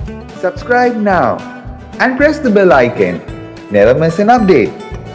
Subscribe now and press the bell icon. Never miss an update.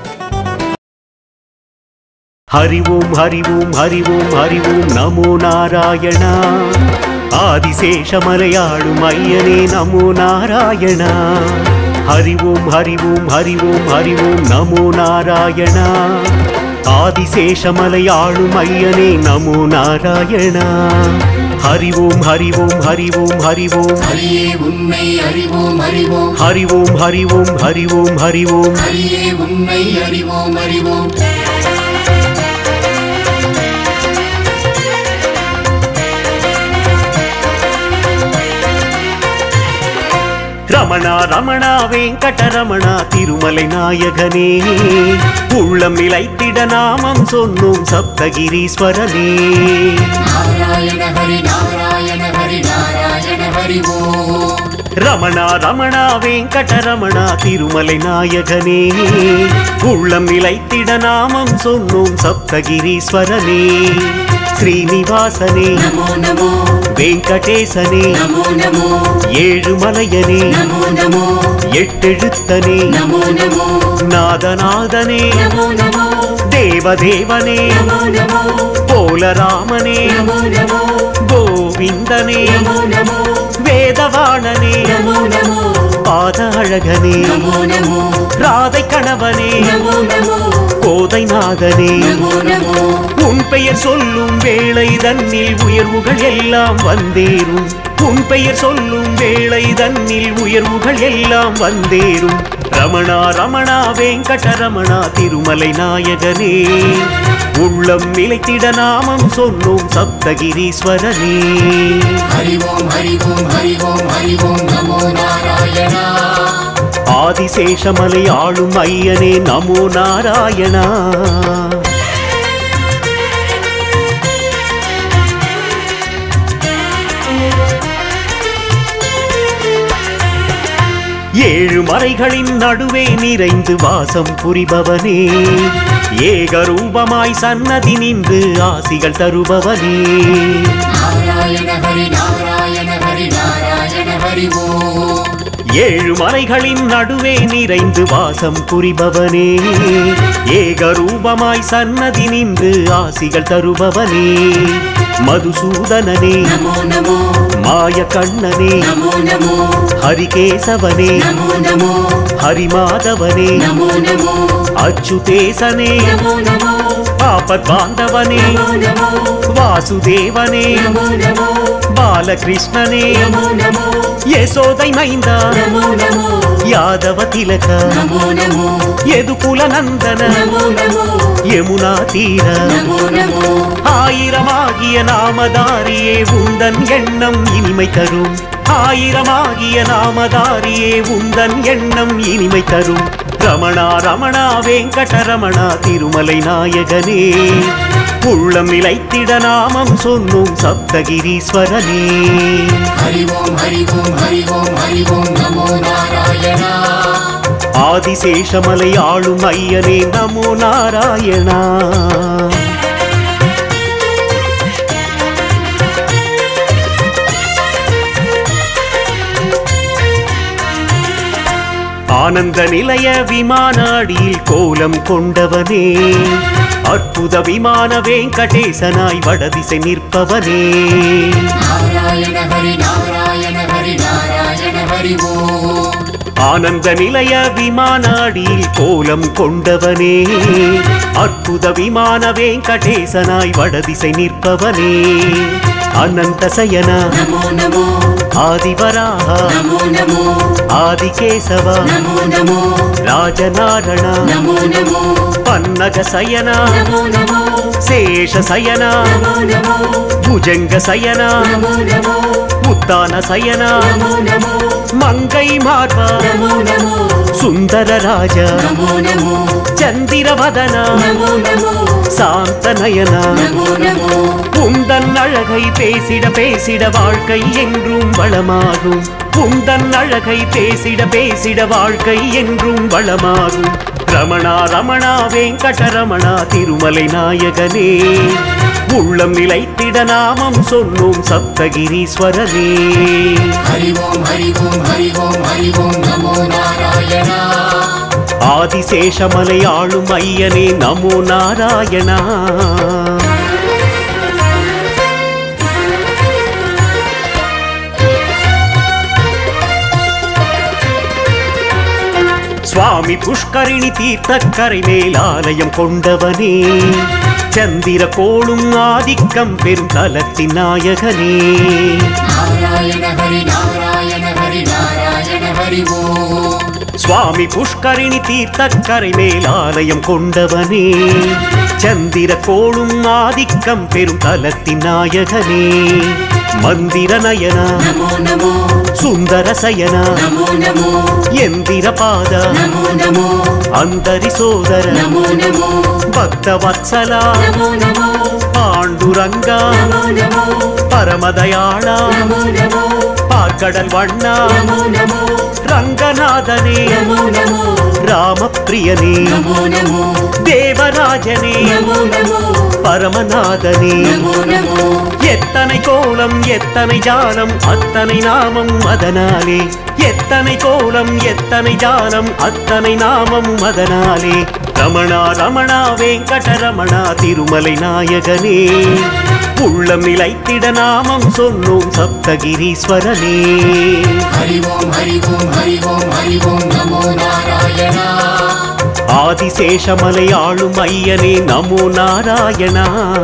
Hari ஓம் ஹரி ஓம் ஹரி ஓம் ஹரி ஓம் நமோ நாராயணா ஆதிசேஷமலையாளும் ஐயனே நமோ நாராயணா ஹரி ஓம் ஹரி ஓம் ஹரி ஓம் ஹரி ஓம் நமோ நாராயணா ஆதிசேஷமலையாளும் ஐயனே நமோ நாராயணா ஹரி ஓம் ஹரி ஓம் ஹரி ஓம் ஹரி ஓம் ஹரியே உன்னை அறிவோம் அறிவோம் ஹரி ஓம் ஹரி ஓம் ஹரி ஓம் ஹரி ஓம் ஹரியே உன்னை அறிவோம் அறிவோம் ரமணா ரமணா வெங்கடரமணா திருமலை நாயகனே உள்ளம் நிலைத்திட நாமம் சொன்னோம் சப்தகிரீஸ்வரனே நாராயண ஹரி நாராயண ஹரி நாராயண ஹரி ஓம் ரமணா ரமணா வெங்கடரமணா திருமலை நாயகனே உள்ளம் நிலைத்திட நாமம் சொன்னோம் சப்தகிரீஸ்வரனே ஸ்ரீனிவாசனே நமோ நமோ வெங்கடேசனே நமோ நமோ ஏழுமலையனே நமோ நமோ எட்டெழுத்தனே நமோ நமோ நாதநாதனே நமோ நமோ தேவதேவனே நமோ நமோ போலராமனே நமோ நமோ கோவிந்தனே நமோ நமோ வேதவாணனே நமோ நமோ பாத அழகனே நமோ நமோ ராதை கணவனே நமோ நமோ கோதை நாதனே நமோ நமோ உன் பெயர் சொல்லும் வேளை தன்னில் உயர்வுகள் எல்லாம் வந்தேறும் உன் பெயர் சொல்லும் வேளை தன்னில் உயர்வுகள் எல்லாம் வந்தேறும் ரமணா ரமணா வெங்கடரமணா திருமலை நாயகனே உள்ளம் நிலைத்திட நாமம் சொன்னோம் சப்தகிரீஸ்வரனே ஹரி ஓம் ஹரி ஓம் ஹரி ஓம் ஹரி ஓம் நமோ நாராயணா ஆதிசேஷமலை ஆளும் ஐயனே நமோ நாராயணா ஏழு மறைகளின் நடுவே நிறைந்து வாசம் புரிபவனே ஏகரூபமாய் சன்னதி நின்று ஆசிகள் தருபவனே நாராயண ஹரி நாராயண ஹரி நாராயண ஹரி ஓம் ஏழு மலைகளின் நடுவே நிறைந்து வாசம் புரிபவனே ஏகரூபமாய் சன்னதி நின்று ஆசிகள் தருபவனே மதுசூதனனே நமோ நமோ மாய கண்ணனே நமோ நமோ ஹரிகேசவனே நமோ நமோ ஹரிமாதவனே நமோ நமோ அச்சுதேசனே நமோ நமோ ஆபத் பாந்தவனே நமோ நமோ வாசுதேவனே நமோ நமோ பாலகிருஷ்ணனே நமோ நமோ யசோதை மைந்தா நமோ நமோ யாதவ திலக நமோ நமோ எதுகுல நந்தன நமோ நமோ யமுனா தீர நமோ நமோ ஆயிரமாகிய நாமதாரியே உந்தன் எண்ணம் இனிமை தரும் ஆயிரமாகிய நாமதாரியே உந்தன் எண்ணம் இனிமை தரும் ரமணா ரமணா வெங்கடரமணா திருமலை நாயகனே உள்ளம் நிலைத்திட நாமம் சொன்னோம் சப்தகிரீஸ்வரனே ஹரி ஓம் ஹரி ஓம் ஹரி ஓம் ஹரி ஓம் நமோ நாராயணா ஆதிசேஷமலை ஆளும் ஐயனே நமோ நாராயணா ஆனந்த நிலைய விமானாடியில் கோலம் கொண்டவனே அற்புத விமான வெங்கடேசனாய் வடதிசை நிற்பவனே நாராயண ஹரி நாராயண ஹரி நாராயண ஹரி ஓம் ஆனந்த நிலைய விமானாடியில் கோலம் கொண்டவனே அற்புத விமான வெங்கடேசனாய் வடதிசை நிற்பவனே அனந்த சயனா நமோ நமோ ஆதிவராக நமோ நமோ ஆதிகேசவா நமோ நமோ ராஜநாரணா நமோ நமோ பன்னக சயனா நமோ நமோ சேஷ சயனா நமோ நமோ புஜங்க சயனா நமோ நமோ உத்தான சயனா நமோ நமோ மங்கை மார்பா நமோ நமோ சுந்தர ராஜா நமோ நமோ சந்திரவதனா நமோ நமோ சாந்த நயனா நமோ நமோ உந்தன் அழகை பேசிட பேசிட வாழ்க்கை என்றும் வளமாகும் உந்தன் அழகை பேசிட பேசிட வாழ்க்கை என்றும் வளமாகும் ரமணா ரமணா வெங்கடரமணா திருமலை நாயகனே உள்ளம் நிலைத்திட நாமம் சொன்னோம் சப்தகிரீஸ்வரனே ஹரி ஓம் ஹரி ஓம் ஆதிசேஷமலை ஆளும் ஐயனே நமோ நாராயணா சுவாமி புஷ்கரிணி தீர்த்தக்கரை மேல் ஆலயம் கொண்டவனே சந்திர கோளும் ஆதிக்கம் பெரும் தலத்தின் நாயகனே நாராயண ஹரி நாராயண ஹரி நாராயண ஹரி ஓம் சுவாமி புஷ்கரிணி தீர்த்தக்கரை மேல் ஆலயம் கொண்டவனே சந்திர கோளும் ஆதிக்கம் பெரும் தலத்தின் நாயகனே மந்திர நயனா நமோ நமோ சுந்தர சயனா நமோ நமோ எந்திர பாதா நமோ நமோ அந்தரி சோதர நமோ நமோ பக்த வத்சலா நமோ நமோ பாண்டுரங்கா நமோ நமோ பரமதயாளா நமோ நமோ பார்க்கடல் வண்ணா நமோ நமோ ரங்கநாதனே நமோ நமோ ராமப்பிரியனே நமோ நமோ தேவராஜனே நமோ நமோ பரமநாதனே நமோ நமோ எத்தனை கோலம் எத்தனை ஜாலம் அத்தனை நாமம் அதனாலே எத்தனை கோலம் எத்தனை ஜாலம் அத்தனை நாமம் அதனாலே ரமணா ரமணா வெங்கடரமணா திருமலை நாயகனே உள்ளம் நிலைத்திட நாமம் சொன்னோம் சப்தகிரீஸ்வரனே ஹரி ஓம் ஹரி ஓம் ஹரி ஓம் ஹரி ஓம் நமோ நாராயணா ஆதிசேஷமலை ஆளும் ஐயனே நமோ நாராயணா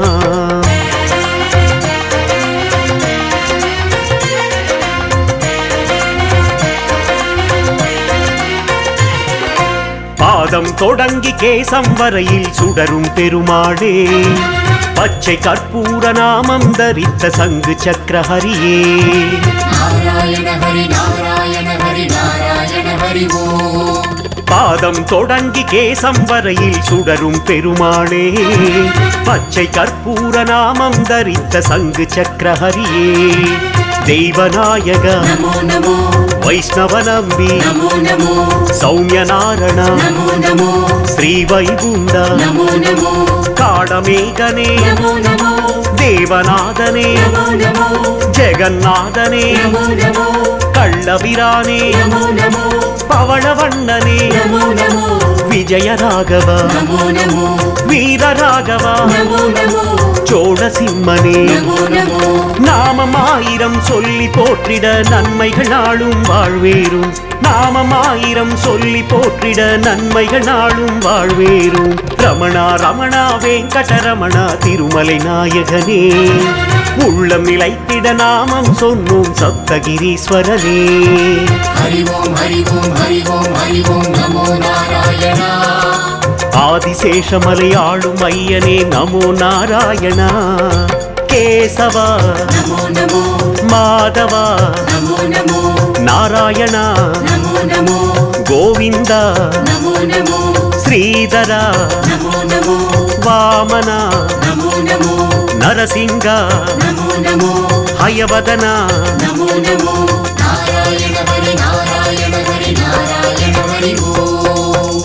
பாதம் தொடங்கி கேசம் வரையில் சுடரும் பெருமாளே பச்சை கற்பூர நாமம் தரித்த சங்கு சக்கரஹரியே நாராயண ஹரி நாராயண ஹரி நாராயண ஹரி ஓம் பாதம் தொடங்கி கேசம் வரையில் சுடரும் பெருமாளே பச்சை கற்பூர நாமம் தரித்த சங்கு சக்கரஹரியே தெய்வநாயக நமோ நமோ வைஷ்ணவ நம்பி நமோ நமோ சௌமிய நாரண நமோ நமோ ஸ்ரீ வைகுண்ட நமோ நமோ காடமேகனே நமோ நமோ தேவநாதனே நமோ நமோ ஜெகநாதனே நமோ நமோ கள்ளபிரானே நமோ நமோ பவளவண்ணனே நமோ நமோ விஜயராகவ நமோ நமோ வீரராகவ நமோ நமோ சோழசிம்மனே நமோ நமோ நாமம் ஆயிரம் சொல்லி போற்றிட நன்மைகள் நாளும் வாழ்வேரும் நாமம் ஆயிரம் சொல்லி போற்றிட நன்மைகள் நாளும் வாழ்வேரும் ரமணா ரமணா வெங்கடரமணா திருமலை நாயகனே உள்ளம் நிலைத்திட நாமம் சொன்னோம் சப்தகிரீஸ்வரனே ஹரி ஓம் ஹரி ஓம் ஹரி ஓம் ஹரி ஓம் நமோ நாராயணா ஆதிசேஷமலை ஆளும் ஐயனே நமோ நாராயணா கேசவா நமோ நமோ மாதவா நமோ நமோ நாராயணா நமோ நமோ கோவிந்தா நமோ நமோ ஸ்ரீதரா நமோ நமோ வாமனா நமோ நமோ நரசிங்கா நமோ நமோ ஹயவதனா நமோ நமோ நாராயண ஹரி நாராயண ஹரி நாராயண ஹரி ஓம்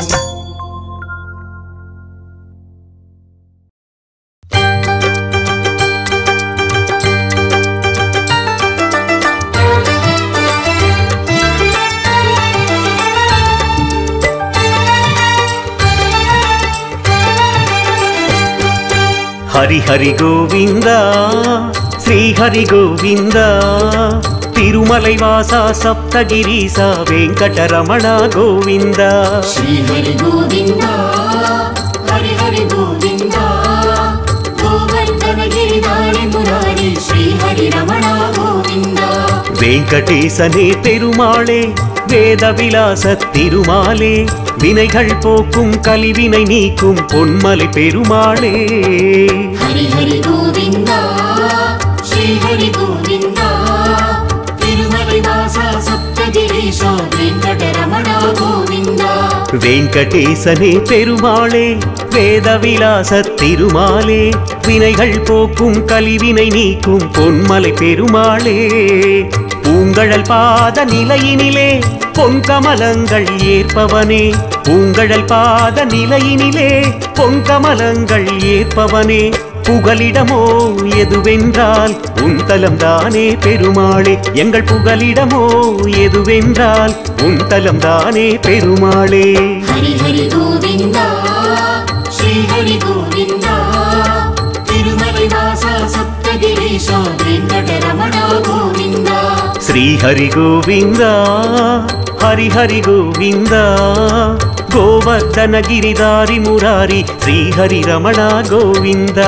ஹரி ஹரி கோவிந்தா ஸ்ரீ ஹரி கோவிந்தா திருமலை வாசா சப்தகிரீசா வெங்கடரமணா கோவிந்தா श्री हरि गोविन्दा हरि हरि गोविन्दा गोवर्धन गिरिधारि मुरारी श्री हरि रमणा गोविन्दा வெங்கடேசனே பெருமாளே வேத விலாச திருமாலே வினைகள் போக்கும் கலிவினை நீக்கும் பொன்மலை பெருமாளே हरि हरि गोविन्दा श्री हरि गोविन्दा तिरुमलैवासा सप्तगिरीशा वेङ्कटरमणा गोविन्दा வெங்கடேசனே பெருமாளே வேத விலாச திருமாலே வினைகள் போக்கும் கலிவினை நீக்கும் பொன்மலை பெருமாளே பூங்கழல் பாத நிலையினிலே பொன்கமலங்கள் ஏற்பவனே பூங்கழல் பாத நிலையினிலே பொன்கமலங்கள் ஏற்பவனே புகலிடமோ எதுவென்றால் உன் தலம் தானே பெருமாளே எங்கள் புகலிடமோ எதுவென்றால் உன் தலம் தானே பெருமாளே ஹரி ஹரி கோவிந்தா ஸ்ரீ ஹரி கோவிந்தா திருமலை வாசா சப்தகிரீஷா வெங்கடரமணா கோவிந்தா శ్రీ హరి గోవింద హరి హరి గోవింద గోవర్ధన గిరిదారి మురారి శ్రీ హరి రమణ గోవింద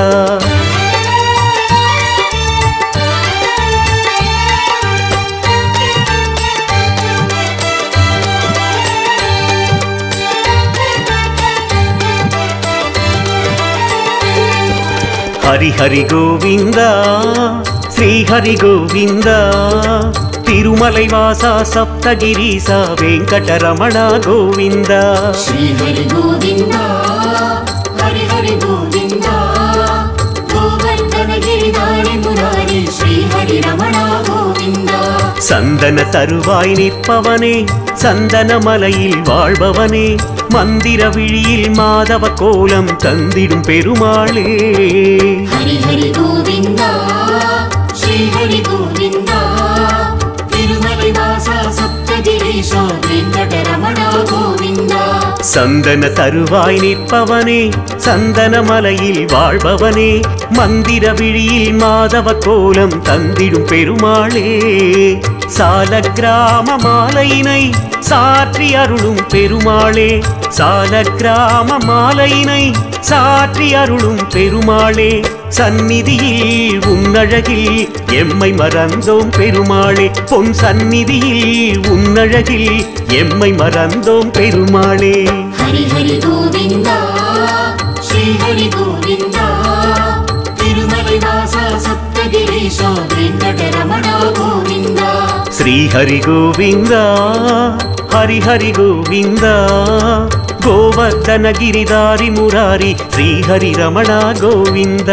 హరి హరి గోవింద శ్రీ హరి గోవింద తిరుమలై వాస సప్తగిరీస వెంకటరమణ గోవింద ஸ்ரீ ஹரி கோவிந்தா ஹரி ஹரி கோவிந்தா கோவர்தன கிரிதாரி முராரி ஸ்ரீ ஹரி ரமணா கோவிந்தா சந்தன தருவாய் நிற்பவனே சந்தன மலையில் வாழ்பவனே மந்திர விழியில் மாதவ கோலம் தந்திடும் பெருமாளே ஹரி ஹரி கோவிந்தா ஸ்ரீ ஹரி கோவிந்தா திருமலை வாசா சப்தகிரீஷா வெங்கடரமணா கோவிந்தா சந்தன தருவாய் நிற்பவனே சந்தன மலையில் வாழ்பவனே மந்திர விழியில் மாதவ கோலம் தந்திடும் பெருமாளே சால கிராம மாலையினை சாற்றி அருளும் பெருமாளே சால கிராம மாலையினை சாற்றி அருளும் பெருமாளே சந்நிதியில் உன்னழகில் எம்மை மறந்தோம் பெருமாளே பொன் சந்நிதியில் உன்னழகில் எம்மை மறந்தோம் பெருமாளே ஹரி ஹரி கோவிந்தா ஸ்ரீ ஹரி கோவிந்தா திருமலை வாசா சப்தகிரீஷா வெங்கடரமணா கோவிந்தா శ్రీ హరి గోవింద హరి హరి గోవింద గోవర్ధన గిరిదారి మురారి శ్రీ హరి రమణ గోవింద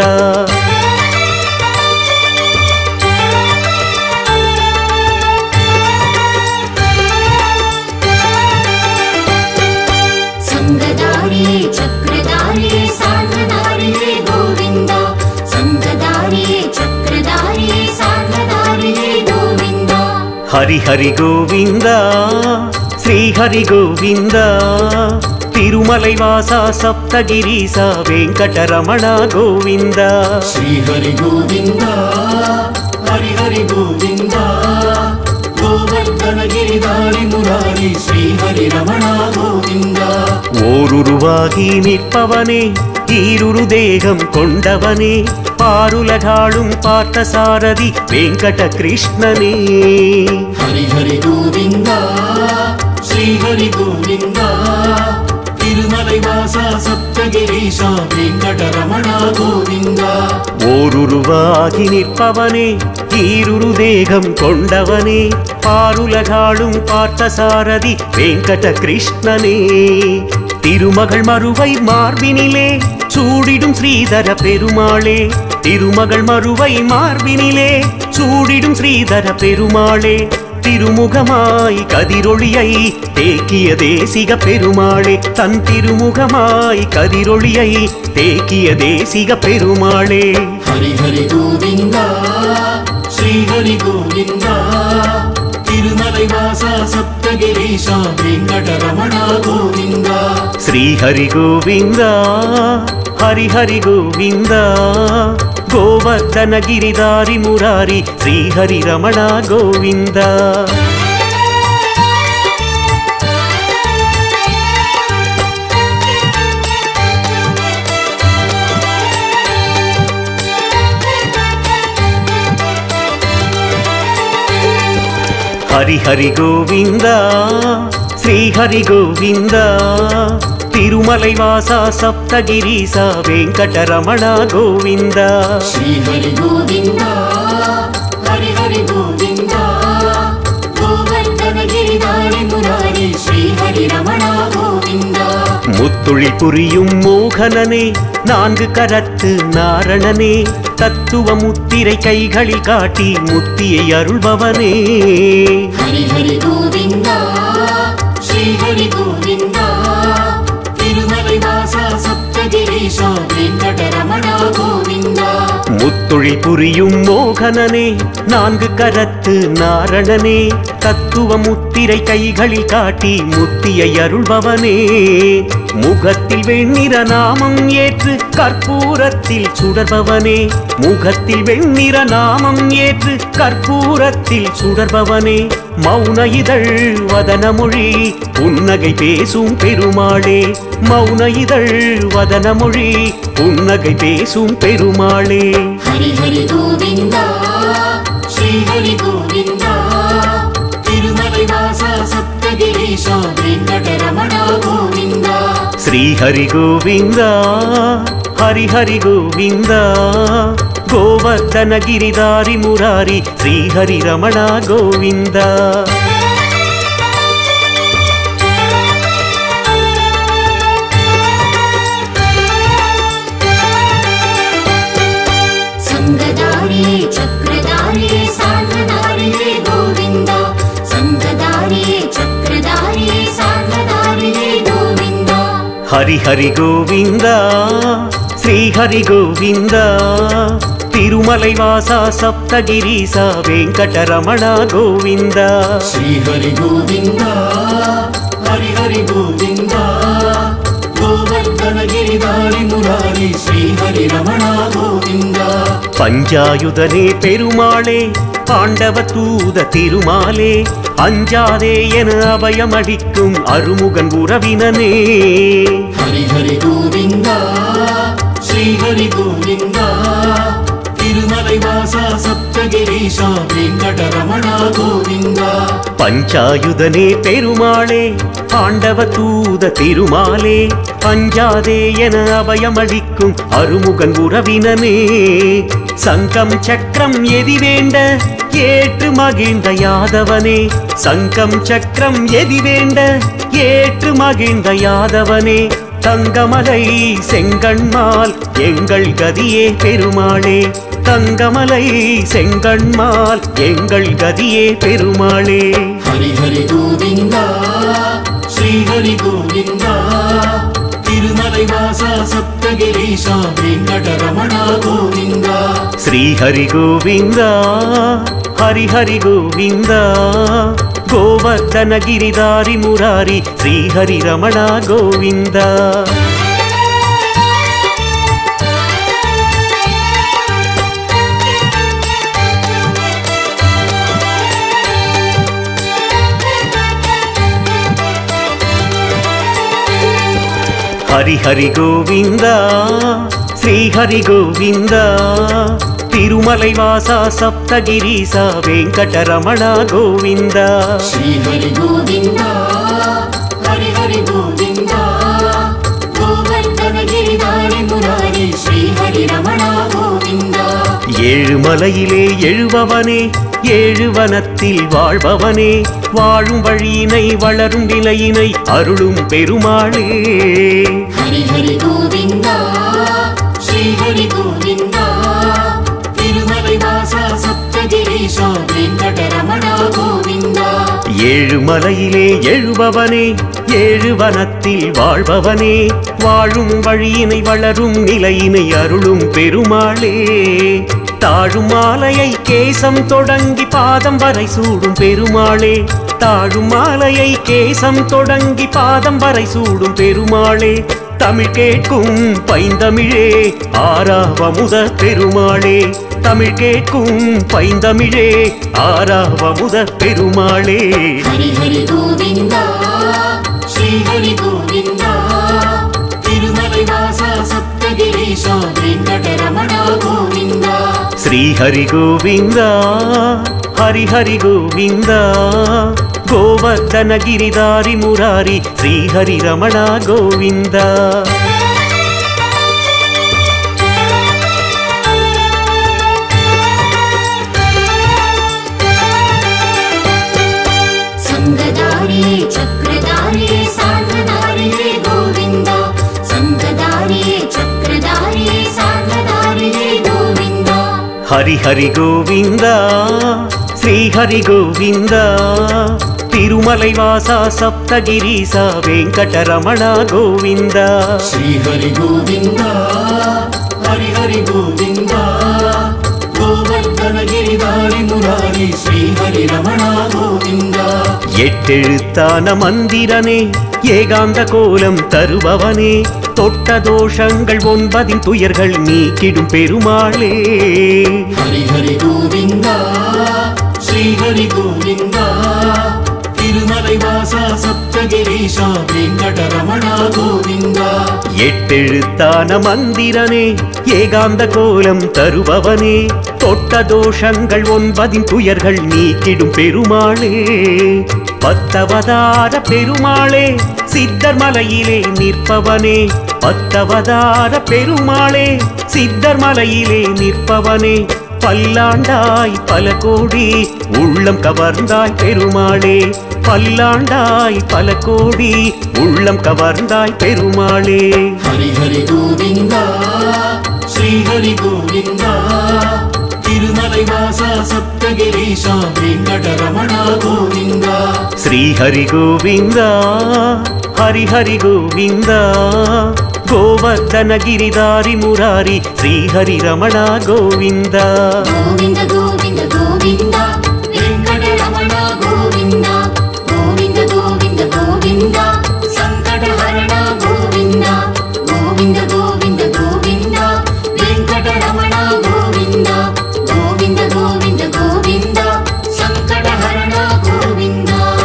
சங்கதாரியே சக்கரதாரியே சாந்ததாரியே கோவிந்தா சங்கதாரியே சக்கரதாரியே சாந்ததாரியே கோவிந்தா హరి హరి గోవింద శ్రీ హరి గోవింద తిరుమలై వాస సప్తగిరీస వెంకటరమణ గోవింద ஸ்ரீ ஹரி கோவிந்தா ஹரி ஹரி கோவிந்தா கோவர்தன கிரிதாரி முராரி ஸ்ரீ ஹரி ரமணா கோவிந்தா ஓருருவாகி நிற்பவனே ஈருரு தேகம் கொண்டவனே பாருலகாளும் பார்த்த சாரதி வெங்கட கிருஷ்ணனே ஹரி ஹரி கோவிந்தா ஸ்ரீ ஹரி கோவிந்தா திருமலை வாசா சப்தகிரீஷா வெங்கடரமணா கோவிந்தா ஓருருவாகி நிற்பவனே ஈருரு தேகம் கொண்டவனே பாருலகாளும் பார்த்த சாரதி வெங்கட கிருஷ்ணனே திருமகள் மறுவை மார்பினிலே சூடிடும் ஸ்ரீதர பெருமாளே திருமகள் மறுவை மார்பினிலே சூடிடும் ஸ்ரீதர பெருமாளே திருமுகமாய் கதிரொளியை தேக்கிய தேசிக பெருமாளே தன் திருமுகமாய் கதிரொளியை தேக்கிய தேசிக பெருமாளே ஹரி ஹரி கோவிந்தா ஸ்ரீ ஹரி கோவிந்தா திருமலை வாசா சப்தகிரீஷா வெங்கடரமணா கோவிந்தா శ్రీ హరి గోవింద హరి హరి గోవింద గోవర్ధన గిరిదారి మురారి శ్రీ హరి రమణ గోవింద హరి హరి గోవింద శ్రీ హరి గోవింద తిరుమలై వాస సప్తగిరీస వెంకటరమణ గోవింద ஸ்ரீ ஹரி கோவிந்தா ஹரி ஹரி கோவிந்தா கோவர்தன கிரிதாரி முராரி ஸ்ரீ ஹரி ரமணா கோவிந்தா முத்துளி புரியும் மோகனனே நான்கு கரத்து நாரணனே தத்துவ முத்திரை கைகளில் காட்டி முத்தியை அருள்பவனே ஹரி ஹரி கோவிந்தா ஸ்ரீ ஹரி கோவிந்தா திருமலை வாசா சப்தகிரீஷா வெங்கடரமணா கோவிந்தா தொழில் புரியும் மோகனனே நான்கு கரத்து நாரணனே தத்துவ முத்திரை கைகளில் காட்டி முத்தியை அருள்பவனே முகத்தில் வெண்ணிற நாமம் ஏற்று கற்பூரத்தில் சுடர்பவனே முகத்தில் வெண்ணிற நாமம் ஏற்று கற்பூரத்தில் சுடர்பவனே மௌன இதழ் வதனமொழி புன்னகை பேசும் பெருமாளே மௌன இதழ் வதனமொழி புன்னகை பேசும் பெருமாளே ஹரி ஹரி கோவிந்தா ஸ்ரீ ஹரி கோவிந்தா திருமலை வாசா சப்தகிரீஷா வெங்கடரமணா கோவிந்தா శ్రీ హరి గోవింద హరి హరి గోవింద గోవర్ధన గిరిదారి మురారి శ్రీ హరి రమణ గోవింద சங்கதாரியே சக்கரதாரியே சாந்ததாரியே கோவிந்தா சங்கதாரியே சக்கரதாரியே சாந்ததாரியே கோவிந்தா హరి హరి గోవింద శ్రీ హరి గోవింద తిరుమలై వాస సప్తగిరీస వెంకటరమణ గోవింద ஸ்ரீ ஹரி கோவிந்தா ஹரி ஹரி கோவிந்தா கோவர்தன கிரிதாரி முராரி ஸ்ரீ ஹரி ரமணா கோவிந்தா பஞ்சாயுதனே பெருமாளே பாண்டவ தூத திருமாலே அஞ்சாதே என அபயமடிக்கும் அருமுகன் உறவினனே ஹரி ஹரி கோவிந்தா ஸ்ரீ ஹரி கோவிந்தா திருமலை வாசா சப்தகிரீஷா வெங்கடரமணா கோவிந்தா பஞ்சாயுதனே பெருமாளே பாண்டவ தூத திருமாலே அஞ்சாதே என அபயமளிக்கும் அருமுகன் உறவினனே சங்கம் சக்கரம் எதி வேண்ட ஏற்று மகிழ்ந்த யாதவனே சங்கம் சக்கரம் எதி வேண்ட ஏற்று மகிழ்ந்த யாதவனே தங்கமலை செங்கண்மால் எங்கள் கதியே பெருமாளே தங்கமலை செங்கண்மால் எங்கள் கதியே பெருமாளே ஹரி ஹரி கோவிந்தா ஸ்ரீ ஹரி கோவிந்தா திருமலை வாசா சப்தகிரீஷா வெங்கடரமணா கோவிந்தா శ్రీ హరి గోవింద హరి హరి గోవింద గోవర్ధన గిరిదారి మురారి శ్రీ హరి రమణ గోవింద హరి హరి గోవింద శ్రీ హరి గోవింద తిరుమలై వాస సప్తగిరీస వెంకటరమణ గోవింద ஸ்ரீ ஹரி கோவிந்தா ஹரி ஹரி கோவிந்தா கோவர்தன கிரிதாரி முராரி ஸ்ரீ ஹரி ரமணா கோவிந்தா ஏழு மலையிலே எழுபவனே ஏழு வனத்தில் வாழ்பவனே வாழும் வழியினை வளரும் நிலையினை அருளும் பெருமாளே ஹரி ஹரி கோவிந்தா ஸ்ரீ ஹரி கோவிந்தா திருமலை வாசா சப்தகிரீஷா வெங்கடரமணா கோவிந்தா ஏழு மலையிலே எழுபவனே ஏழு வனத்தில் வாழ்பவனே வாழும் வழியினை வளரும் நிலையினை அருளும் பெருமாளே தாழும் மாலையை கேசம் தொடங்கி பாதம் வரை சூடும் பெருமாளே தாழும் மாலையை கேசம் தொடங்கி பாதம் வரை சூடும் பெருமாளே தமிழ் கேட்கும் பைந்தமிழே ஆறாவமுத பெருமாளே தமிழ் கேட்கும் பைந்தமிழே ஆறாவமுத பெருமாளே ஹரி ஹரி கோவிந்தா ஸ்ரீ ஹரி கோவிந்தா திருமலை வாசா சப்தகிரீஷா வெங்கடரமணா கோவிந்தா శ్రీ హరి గోవింద హరి హరి గోవింద గోవర్ధన గిరిదారి మురారి శ్రీ హరి రమణ గోవింద சங்கதாரியே சக்கரதாரியே சாந்ததாரியே கோவிந்தா சங்கதாரியே சக்கரதாரியே சாந்ததாரியே கோவிந்தா హరి హరి గోవింద శ్రీ హరి గోవింద తిరుమలై వాస సప్తగిరీస వెంకటరమణ గోవింద ஸ்ரீ ஹரி கோவிந்தா ஹரி ஹரி கோவிந்தா ಗಿರಿಧಾರಿ ಮುರಾರಿ ಶ್ರೀಹರಿ ರಮಣ ಗೋವಿಂದ எட்டெழுத்தான மந்திரனே ஏகாந்த கோலம் தருபவனே தொட்ட தோஷங்கள் ஒன்பதின் துயர்கள் நீக்கிடும் பெருமாளே ಹರಿ ಹರಿ ಗೋವಿಂದ ಶ್ರೀಹರಿ ಗೋವಿಂದ ತಿರುಮಲೈ ವಾಸ ಸಪ್ತಗಿರೀಶ ವೆಂಕಟರಮಣ ಗೋವಿಂದ எட்டெழுத்தான மந்திரனே ஏகாந்த கோலம் தருபவனே தொட்ட தோஷங்கள் ஒன்பதின் துயர்கள் நீக்கிடும் பெருமாளே பத்தவதார பெருமாளே சித்தர் மலையிலே நிற்பவனே பத்தவதார பெருமாளே சித்தர் மலையிலே நிற்பவனே பல்லாண்டாய் பல கோடி உள்ளம் கவர்ந்தாய் பெருமாளே பல்லாண்டாய் பல கோடி உள்ளம் கவர்ந்தாய் பெருமாளே ಹರಿ ಹರಿ ಗೋವಿಂದ ಶ್ರೀಹರಿ ಗೋವಿಂದ ತಿರುಮಲೈ ವಾಸ ಸಪ್ತಗಿರೀಶ ವೆಂಕಟರಮಣ ಗೋವಿಂದ ஸ்ரீஹரி கோவிந்தா ஹரி ஹரி கோவிந்தா கோவர்தன கிரிதாரி முராரி ஸ்ரீஹரி ரமணா கோவிந்தா ಗೋವಿಂದ ಗೋವಿಂದ ಗೋವಿಂದ ವೆಂಕಟರಮಣ ಗೋವಿಂದ ಗೋವಿಂದ ಗೋವಿಂದ ಗೋವಿಂದ ಸಂಕಟಹರಣ ಗೋವಿಂದ ಗೋವಿಂದ ಗೋವಿಂದ ಗೋವಿಂದ ವೆಂಕಟರಮಣ ಗೋವಿಂದ ಗೋವಿಂದ ಗೋವಿಂದ ಗೋವಿಂದ ಸಂಕಟಹರಣ ಗೋವಿಂದ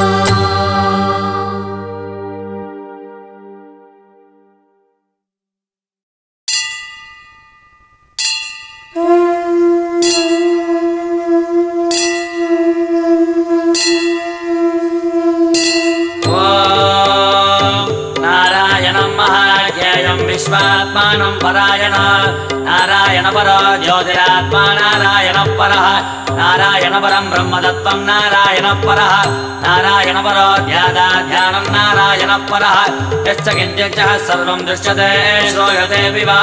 ॐ नारायणं महाज्ञेयं विश्वात्मानं परायण नारायणपरो ज्योतिरात्मा नारायणः परः नारायणपरं ब्रह्मदत्तं नारायणः परः नारायणपरो ध्यादाध्यानं नारायणः परः यश्च किञ्चित् सर्वं दृश्यते श्रूयते विवा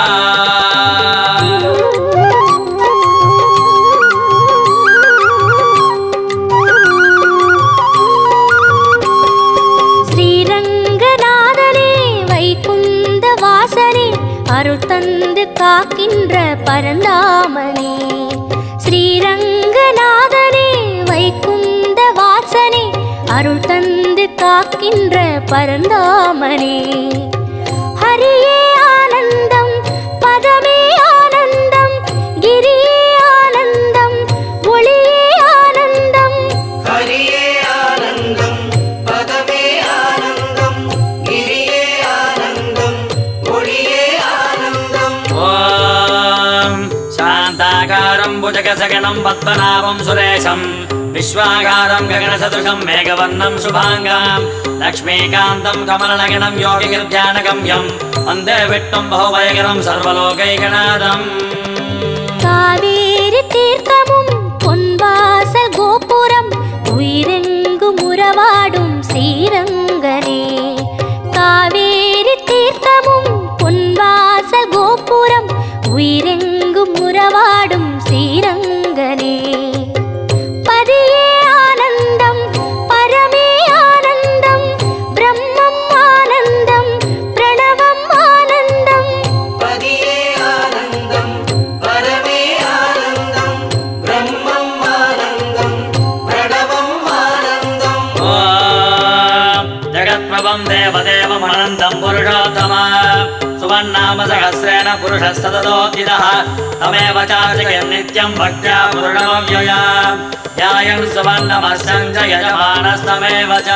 ஸ்ரீரங்கநாதனே வைகுந்த வாசனே அருள் தந்து காக்கின்ற பரந்தாமனே ஸ்ரீரங்கநாதனே வைகுந்த வாசனே அருள் தந்து காக்கின்ற பரந்தாமனே ஹரியே ஆனந்தம் பதமே ஆனந்தம் கிரியே ஆனந்தம் ஒளியே ஆனந்தம் ஹரியே ஆனந்தம் பதமே ஆனந்தம் கிரியே ஆனந்தம் ஒளியே ஆனந்தம் ॐ शान्ताकारं भुजगसगणं पद्मनाभं सुरेशं विश्वाकारं गगनसदृशं मेघवर्णं शुभाङ्गां लक्ष्मीकान्तं कमलनगणं योगिगिर्ध्यानगम्यं वन्दे विष्णुं बहुभयकरं सर्वलोकैकनाथम् காவேரி தீர்த்தமும் பொன்வாச கோபுரம் உயிரெங்கும் உறவாடும் ஸ்ரீரங்கனே காவேரி தீர்த்தமும் பொன்வாச கோபுரம் உயிரெங்கும் உறவாடும் ஸ்ரீரங்கனே பதியே ஆனந்தம் பரமே ஆனந்தம் பிரம்மம் ஆனந்தம் பிரணவம் ஆனந்தம் பதியே ஆனந்தம் பரமே ஆனந்தம் பிரம்மம் ஆனந்தம் பிரணவம் ஆனந்தம் ॐ जगत्प्रभं देवदेवमनन्तं पुरुषोत्तम सुवन्नाम सहस्रेण पुरुषस्तदोदितः तमेव चार्जयन् नित्यं भक्त्या पूर्णमव्यया ध्यायन् सुवर्णमश्चं च यजमानस्तमेव च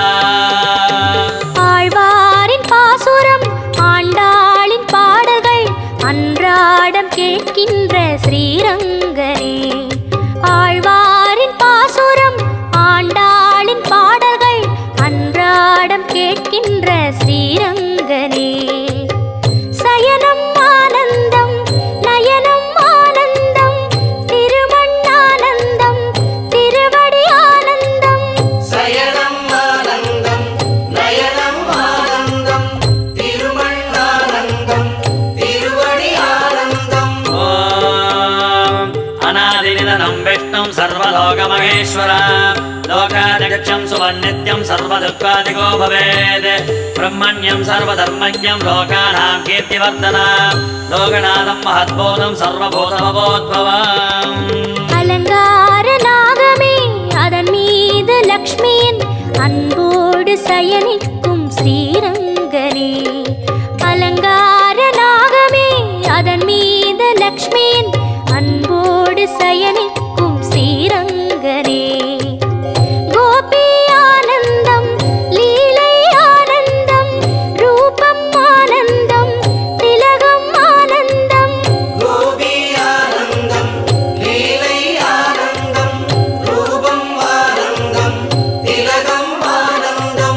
ஆழ்வாரின் பாசுரம் ஆண்டாளின் பாடல்கள் அன்றாடம் கேட்கின்ற ஸ்ரீரங்கனே ஆழ்வாரின் பாசுரம் ஆண்டாளின் பாடல்கள் அன்றாடம் கேட்கின்ற ஸ்ரீரங்கனே சயனம் ஆனந்தம் நயனம் ஆனந்தம் திருமண்ணானந்தம் திருவடி ஆனந்தம் சயனம் ஆனந்தம் நயனம் ஆனந்தம் திருமண்ணானந்தம் திருவடி ஆனந்தம் ॐ अनादिनिधनं विष्णुं सर्वलोकमहेश्वर लोकादिगच्छं सुवन्नित्यं सर्वदुःखादिको भवेत् ब्रह्मण्यं सर्वधर्मज्ञं लोकानां कीर्तिवर्धन लोकनाथं महद्बोधं सर्वभूतमवोद्भवम् அலங்கார நாகமே அதன் மீது லக்ஷ்மியின் அன்போடு சயனிக்கும் ஸ்ரீரங்கனே அலங்கார நாகமே அதன் மீது லக்ஷ்மியின் அன்போடு சயனிக்கும் ஸ்ரீரங்கனே கோபி ஆனந்தம் லீலை ஆனந்தம் ரூபம் ஆனந்தம் திலகம் ஆனந்தம் கோபி ஆனந்தம் லீலை ஆனந்தம் ரூபம் ஆனந்தம் திலகம் ஆனந்தம்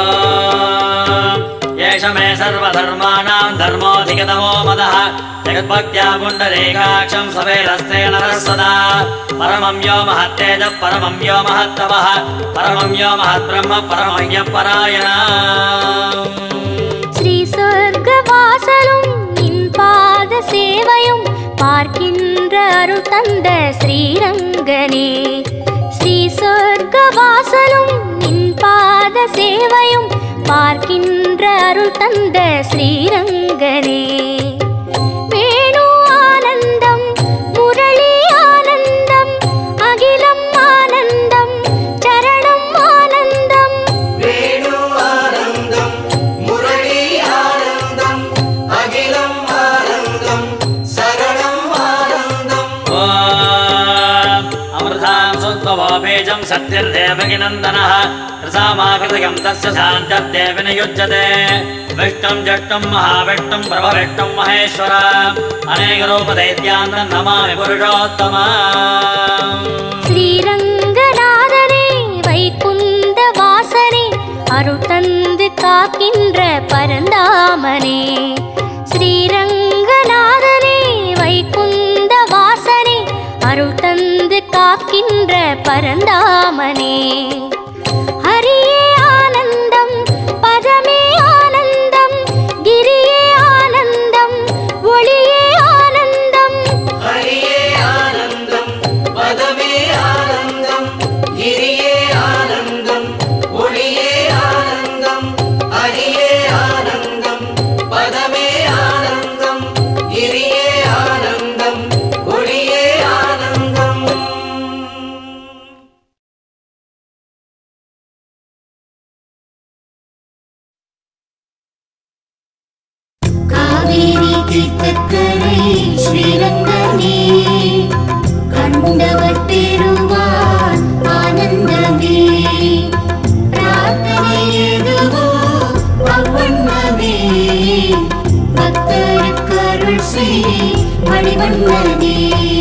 एष मे सर्वधर्माणां धर्मोऽधिगतमो मदः जगद्भक्त्या पुण्डरीकाक्षं सवेरस्ते नरः सदा परमं यो महत्तेजः परमं यो महत्तमः परमं यो महद्ब्रह्म परमं परायणा ஸ்ரீ சொர்க்க வாசலும் நின் பாத சேவையும் பார்க்கின்ற அருள் தந்த ஸ்ரீரங்கனே ஸ்ரீ சொர்க்க வாசலும் நின் பாத சேவையும் பார்க்கின்ற அருள் தந்த ஸ்ரீரங்கனே வேணு ஆனந்தம் முரளி ஆனந்தம் அகிலம் ஆனந்தம் சரணம் ஆனந்தம் வேணு ஆனந்தம் முரளி ஆனந்தம் அகிலம் ஆனந்தம் சரணம் ஆனந்தம் अमृतां सुत्वो बीजं सत्यर्देवगिनन्दनः रसामाकृतकं तस्य शान्तर्देव नियुज्यते विष्णुं जष्टुं महाविष्णुं प्रभविष्णुं महेश्वर अनेकरूपदैत्यान् नमामि पुरुषोत्तमा ஸ்ரீரங்கநாதனே வைகுந்த வாசனே அருள் தந்து காக்கின்ற பரந்தாமனே ஸ்ரீரங்கநாதனே வைகுந்த வாசனே அருள் தந்து காக்கின்ற பரந்தாமனே ஹரியே ஆனந்தம் பதமே ஆனந்தம் கிரியே ஆனந்தம் ஒளியே ஆனந்தம் ஹரியே ஆனந்தம் பதமே ஆனந்தம் கிரியே ஆனந்தம் ஒளியே ஆனந்தம் ஹரியே ஆனந்தம் பதமே ஆனந்தம் கிரியே ஆனந்தம் ஒளியே ஆனந்தம் காவேரி தீர்த்தக்கரை ஸ்ரீரங்கமே கண்டவர் பெறுவார் ஆனந்தமே பிரார்த்தனை எதுவோ அவ்வண்ணமே பக்தருக்கு அருள் செய் மணிவண்ணனே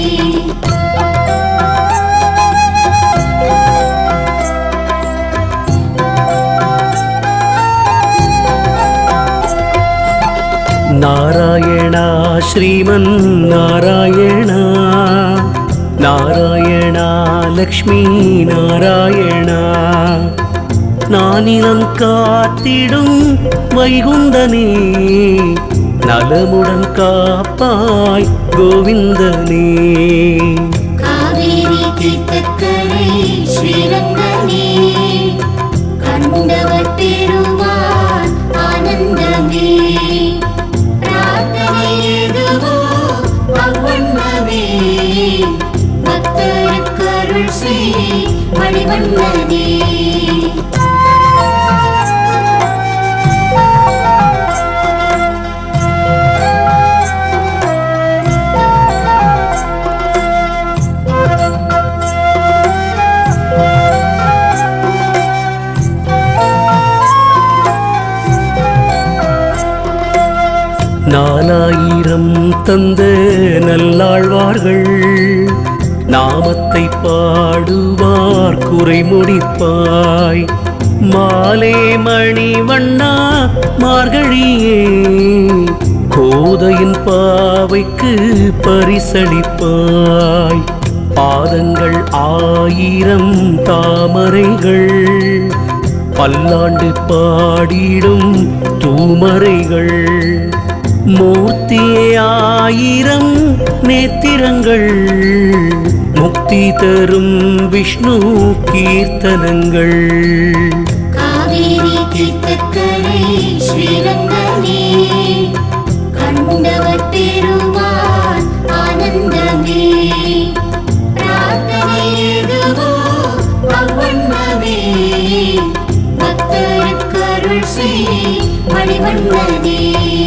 ನಾರಾಯಣ ಶ್ರೀಮನ್ ನಾರಾಯಣ ನಾರಾಯಣ லக்ஷ்மி நாராயண நானிலம் காத்திடும் வைகுந்தனே நலமுடன் காப்பாய் கோவிந்தனே காவேரி தீர்த்தக்கரை ஸ்ரீரங்கமே கண்டவர் பெறுவார் ஆனந்தமே பிரார்த்தனை எதுவோ அவ்வண்ணமே பக்தருக்கு அருள் செய் மணிவண்ணனே நாலாயிரம் தந்த நல்லாழ்வார்கள் நாமத்தை பாடுவார் குறை முடிப்பாய் மாலே மணி வண்ணா மார்கழியே கோதையின் பாவைக்கு பரிசளிப்பாய் பாதங்கள் ஆயிரம் தாமரைகள் பல்லாண்டு பாடிடும் தூமரைகள் மூர்த்தியே ஆயிரம் நேத்திரங்கள் முக்தி தரும் விஷ்ணு கீர்த்தனங்கள் காவேரி தீர்த்தக்கரை ஸ்ரீரங்கமே கண்டவர் பெறுவார் ஆனந்தமே பிரார்த்தனை செய் மணிவண்ணனே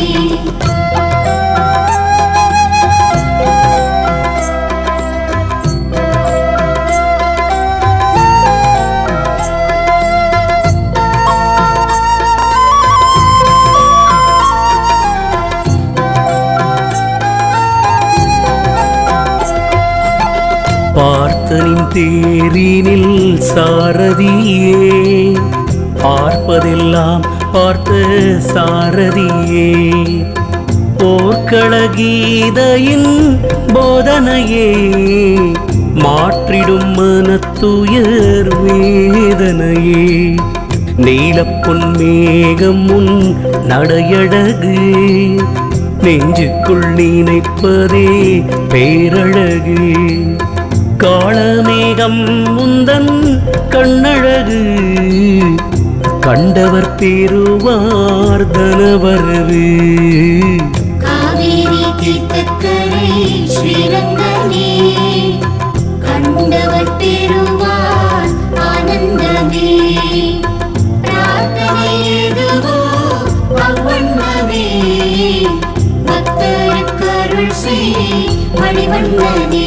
பார்த்தனின் தேரினில் சாரதியே பார்ப்பதெல்லாம் பார்த்த சாரதியே போர்க்கள கீதையின் போதனையே மாற்றிடும் மனத்துயர் வேதனையே நீலப்பொன் மேகம் முன் நடையழகு நெஞ்சுக்குள் நினைப்பதே பேரழகு காளமேகம் முந்தன் கண்ணழகு கண்டவர் பெறுவார் தனவரவு காவேரி தீர்த்தக்கரை ஸ்ரீரங்கனே கண்டவர் பெறுவார் ஆனந்தமே பிரார்த்தனை எதுவோ அவ்வண்ணமே பக்தருக்கு அருள் செய் மணிவண்ணனே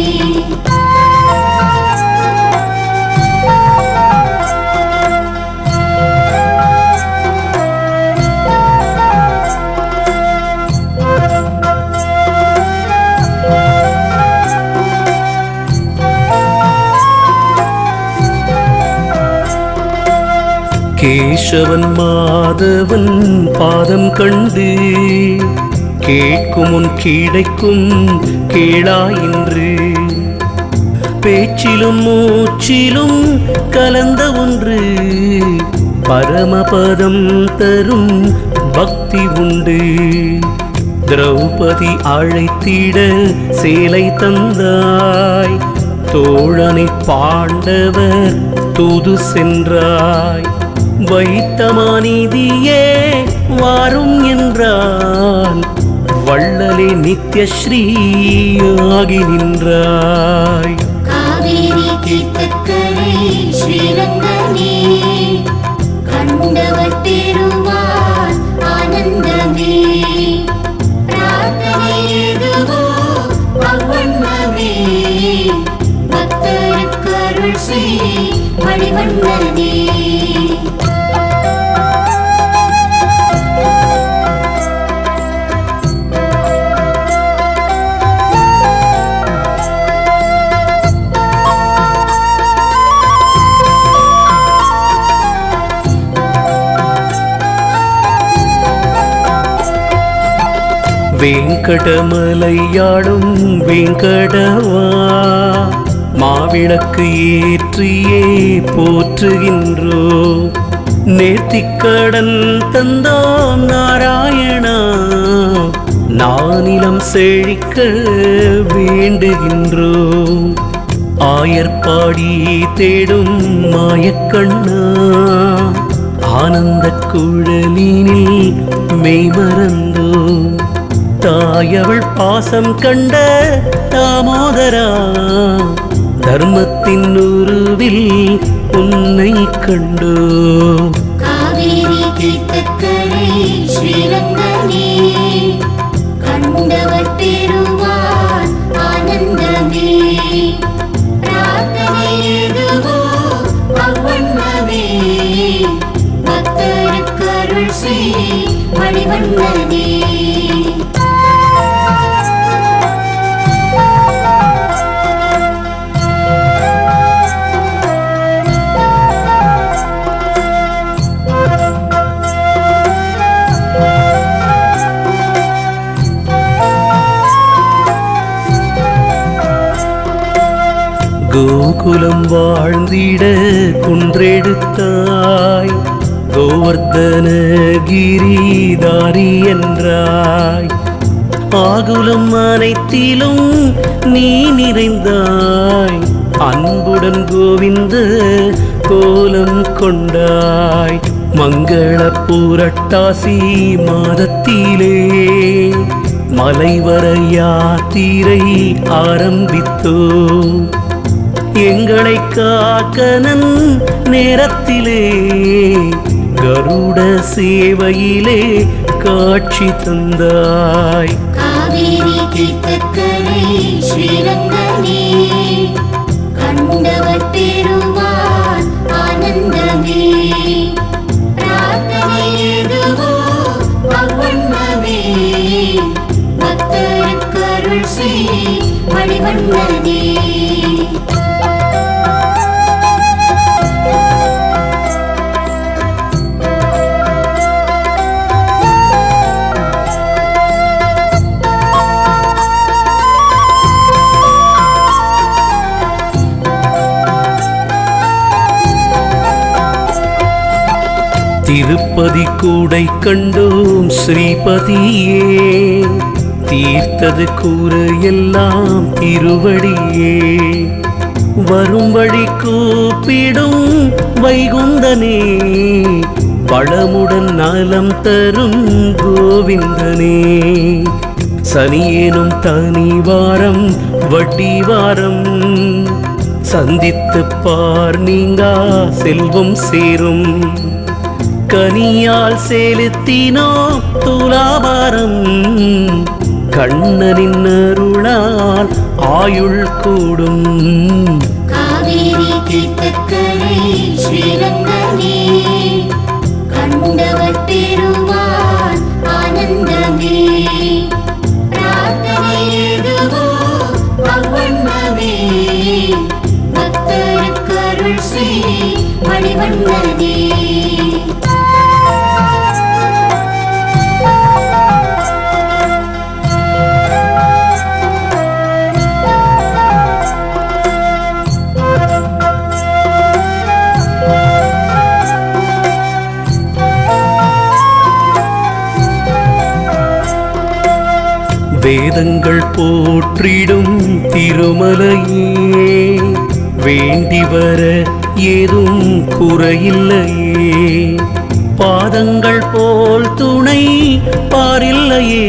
கேசவன் மாதவன் பாதம் கண்டு கேட்கும் முன் கிடைக்கும் கேளாயின்று பேச்சிலும் மூச்சிலும் கலந்த ஒன்று பரமபதம் தரும் பக்தி உண்டு திரௌபதி அழைத்திட சேலை தந்தாய் தோழனை பாண்டவர் தூது சென்றாய் வைத்தமானிதியே வாரும் என்றான் வள்ளலே நித்யஸ்ரீ ஆகி நின்றாய் காவேரி தீர்த்தக்கரை ஸ்ரீரங்கனே கண்டவர் பெறுவார் ஆனந்தமே பிரார்த்தனை எதுவோ அவ்வண்ணமே பக்தருக்கு அருள் செய் மணிவண்ணனே வேங்கடமலையாடும் வேங்கடவா மாவிளக்கு ஏற்றியே போற்றுகின்றோ நேர்த்திக்கடன் தந்தோம் நாராயணா நானிலம் செழிக்க வேண்டுகின்றோ ஆயர்பாடி தேடும் மாயக்கண்ணா ஆனந்த குழலினில் மெய்மறந்தோ தாயவள் பாசம் கண்ட தாமோதரா தர்மத்தின் உருவில் உன்னை கண்டோ காவேரி தீர்த்தக்கரை ஸ்ரீரங்கனே கண்டவர் பெறுவார் ஆனந்தமே பிரார்த்தனை எதுவோ அவ்வண்ணமே பக்தருக்கு அருள் செய் மணிவண்ணனே கோகுலம் வாழ்ந்திட குன்றெடுத்தாய் கோவர்தன கிரிதாரி என்றாய் ஆகுலம் அனைத்திலும் நீ நிறைந்தாய் அன்புடன் கோவிந்த கோலம் கொண்டாய் மங்கள புரட்டாசி மாதத்திலே மலைவர யாத்திரை ஆரம்பித்தோ எங்களை காக்கனன் நேரத்திலே கருட சேவையிலே காட்சி தந்தாய் காவேரி தீர்த்தக்கரை ஸ்ரீரங்கமே கண்டவர் பெறுவார் ஆனந்தமே பிரார்த்தனை எதுவோ அவ்வண்ணமே பக்தருக்கு அருள் செய் மணிவண்ணனே திருப்பதி கூடை கண்டோம் ஸ்ரீபதியே தீர்த்தது கூற எல்லாம் திருவடியே வரும் வழி கூப்பிடும் வைகுந்தனே வளமுடன் நலம் தரும் கோவிந்தனே சனியேனும் தனி வாரம் வட்டி வாரம் சந்தித்து பார் நீங்கா செல்வம் சேரும் கனியால் செலுத்தினோ துலாபாரம் கண்ணனின் அருளால் ஆயுள் கூடும் காவேரி தீர்த்தக்கரை ஸ்ரீரங்கமே கண்டவர் பெறுவார் ஆனந்தமே பிரார்த்தனை எதுவோ அவ்வண்ணமே பக்தருக்கு அருள் செய் மணிவண்ணனே வேதங்கள் போற்றிடும் திருமலையே வேண்டி வர ஏதும் குறையில்லையே பாதங்கள் போல் துணை பாரில்லையே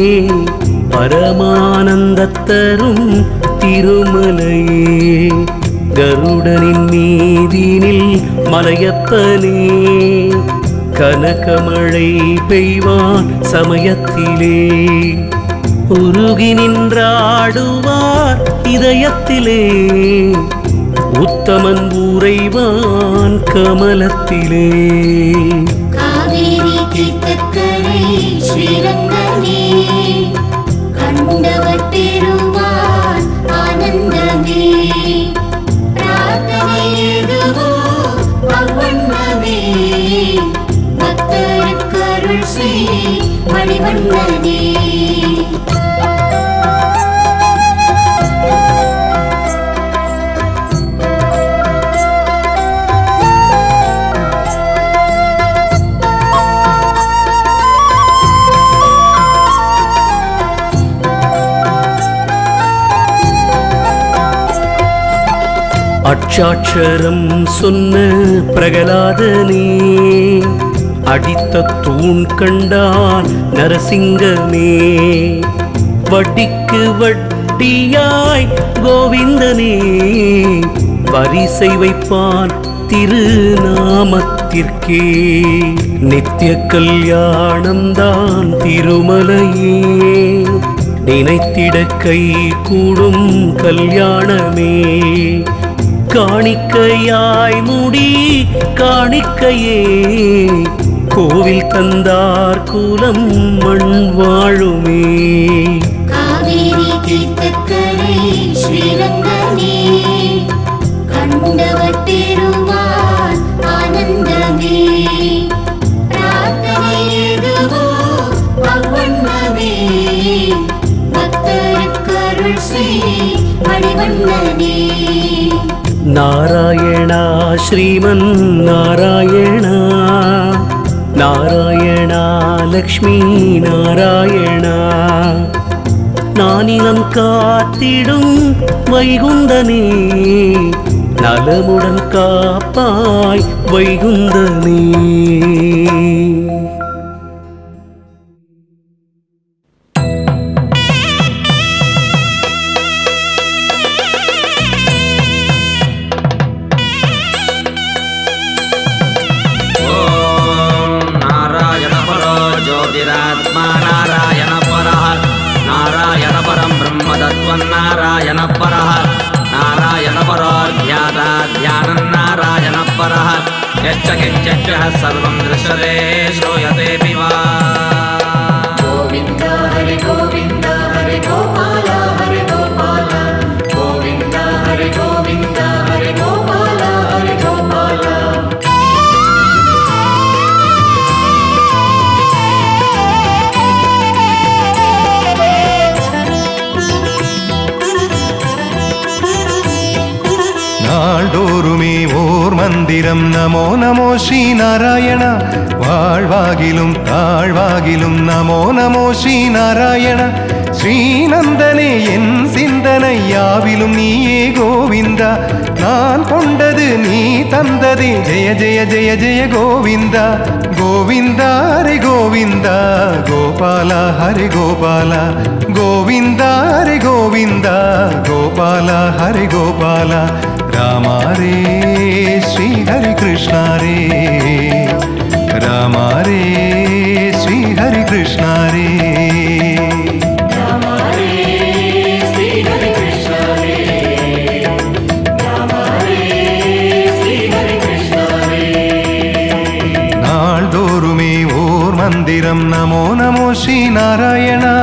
பரமானந்தத் தரும் திருமலையே கருடனின் மீதினில் மலையப்பனே கனகமழை பெய்வான் சமயத்திலே உருகி நின்றாடுவார் இதயத்திலே உத்தமன் உறைவான் கமலத்திலே காவேரி தீர்த்தக்கரை ஸ்ரீரங்கமே கண்டவர் பெறுவார் ஆனந்தமே பிரார்த்தனை எதுவோ அவ்வண்ணமே பக்தருக்கு அருள் செய் மணிவண்ணனே அச்சாட்சரம் சொன்ன பிரகலாதனே அடித்த தூண் கண்டான் நரசிங்கமே வட்டிக்கு வட்டியாய் கோவிந்தனே வரிசை வைப்பான் திருநாமத்திற்கே நித்திய கல்யாணம்தான் திருமலையே நினைத்திட கை கூடும் கல்யாணமே காணிக்கையாய் முடி காணிக்கையே கோவில் தந்தார் குலம் மண் வாழுமே காவேரி தீர்த்தக்கரை ஸ்ரீரங்கமே கண்டவர் பெறுவார் ஆனந்தமே பிரார்த்தனை எதுவோ அவ்வண்ணமே பக்தருக்கு அருள் செய் மணிவண்ணனே நாராயணா ஸ்ரீமன் நாராயணா நாராயணா லக்ஷ்மி நாராயணா நானிலம் காத்திடும் வைகுந்தனே நலமுடன் காப்பாய் வைகுந்தனே ॐ यच्च किञ्चित् सर्वं दृश्यते श्रूयतेऽपि वा गोविन्द हरि गोविन्द हरि गोपाल हरि गोपाल गोविन्द हरि गोविन्द हरि गोपाल हरि गोपाल நாள்தோறுமே ஓர் மந்திரம் நமோ நமோ ஸ்ரீ நாராயண வாழ்வாகிலும் தாழ்வாகிலும் நமோ நமோ ஸ்ரீ நாராயண ஸ்ரீநந்தனே என் சிந்தனை யாவிலும் நீயே கோவிந்தா நான் கொண்டது நீ தந்ததே ஜெய ஜெய ஜெய ஜெய கோவிந்தா கோவிந்தா ஹரி கோவிந்தா கோபால ஹரி கோபால கோவிந்தா ஹரி கோவிந்தா கோபால ஹரி கோபால ராமா ரே ஸ்ரீ ஹரி கிருஷ்ணா ரே ராமா ரே ஸ்ரீ ஹரி கிருஷ்ணா ரே श्री हरि कृष्ण रे राम हरे श्री हरि कृष्ण रे நாள்தோறுமே ஓர் மந்திரம் நமோ நமோ ஸ்ரீ நாராயணா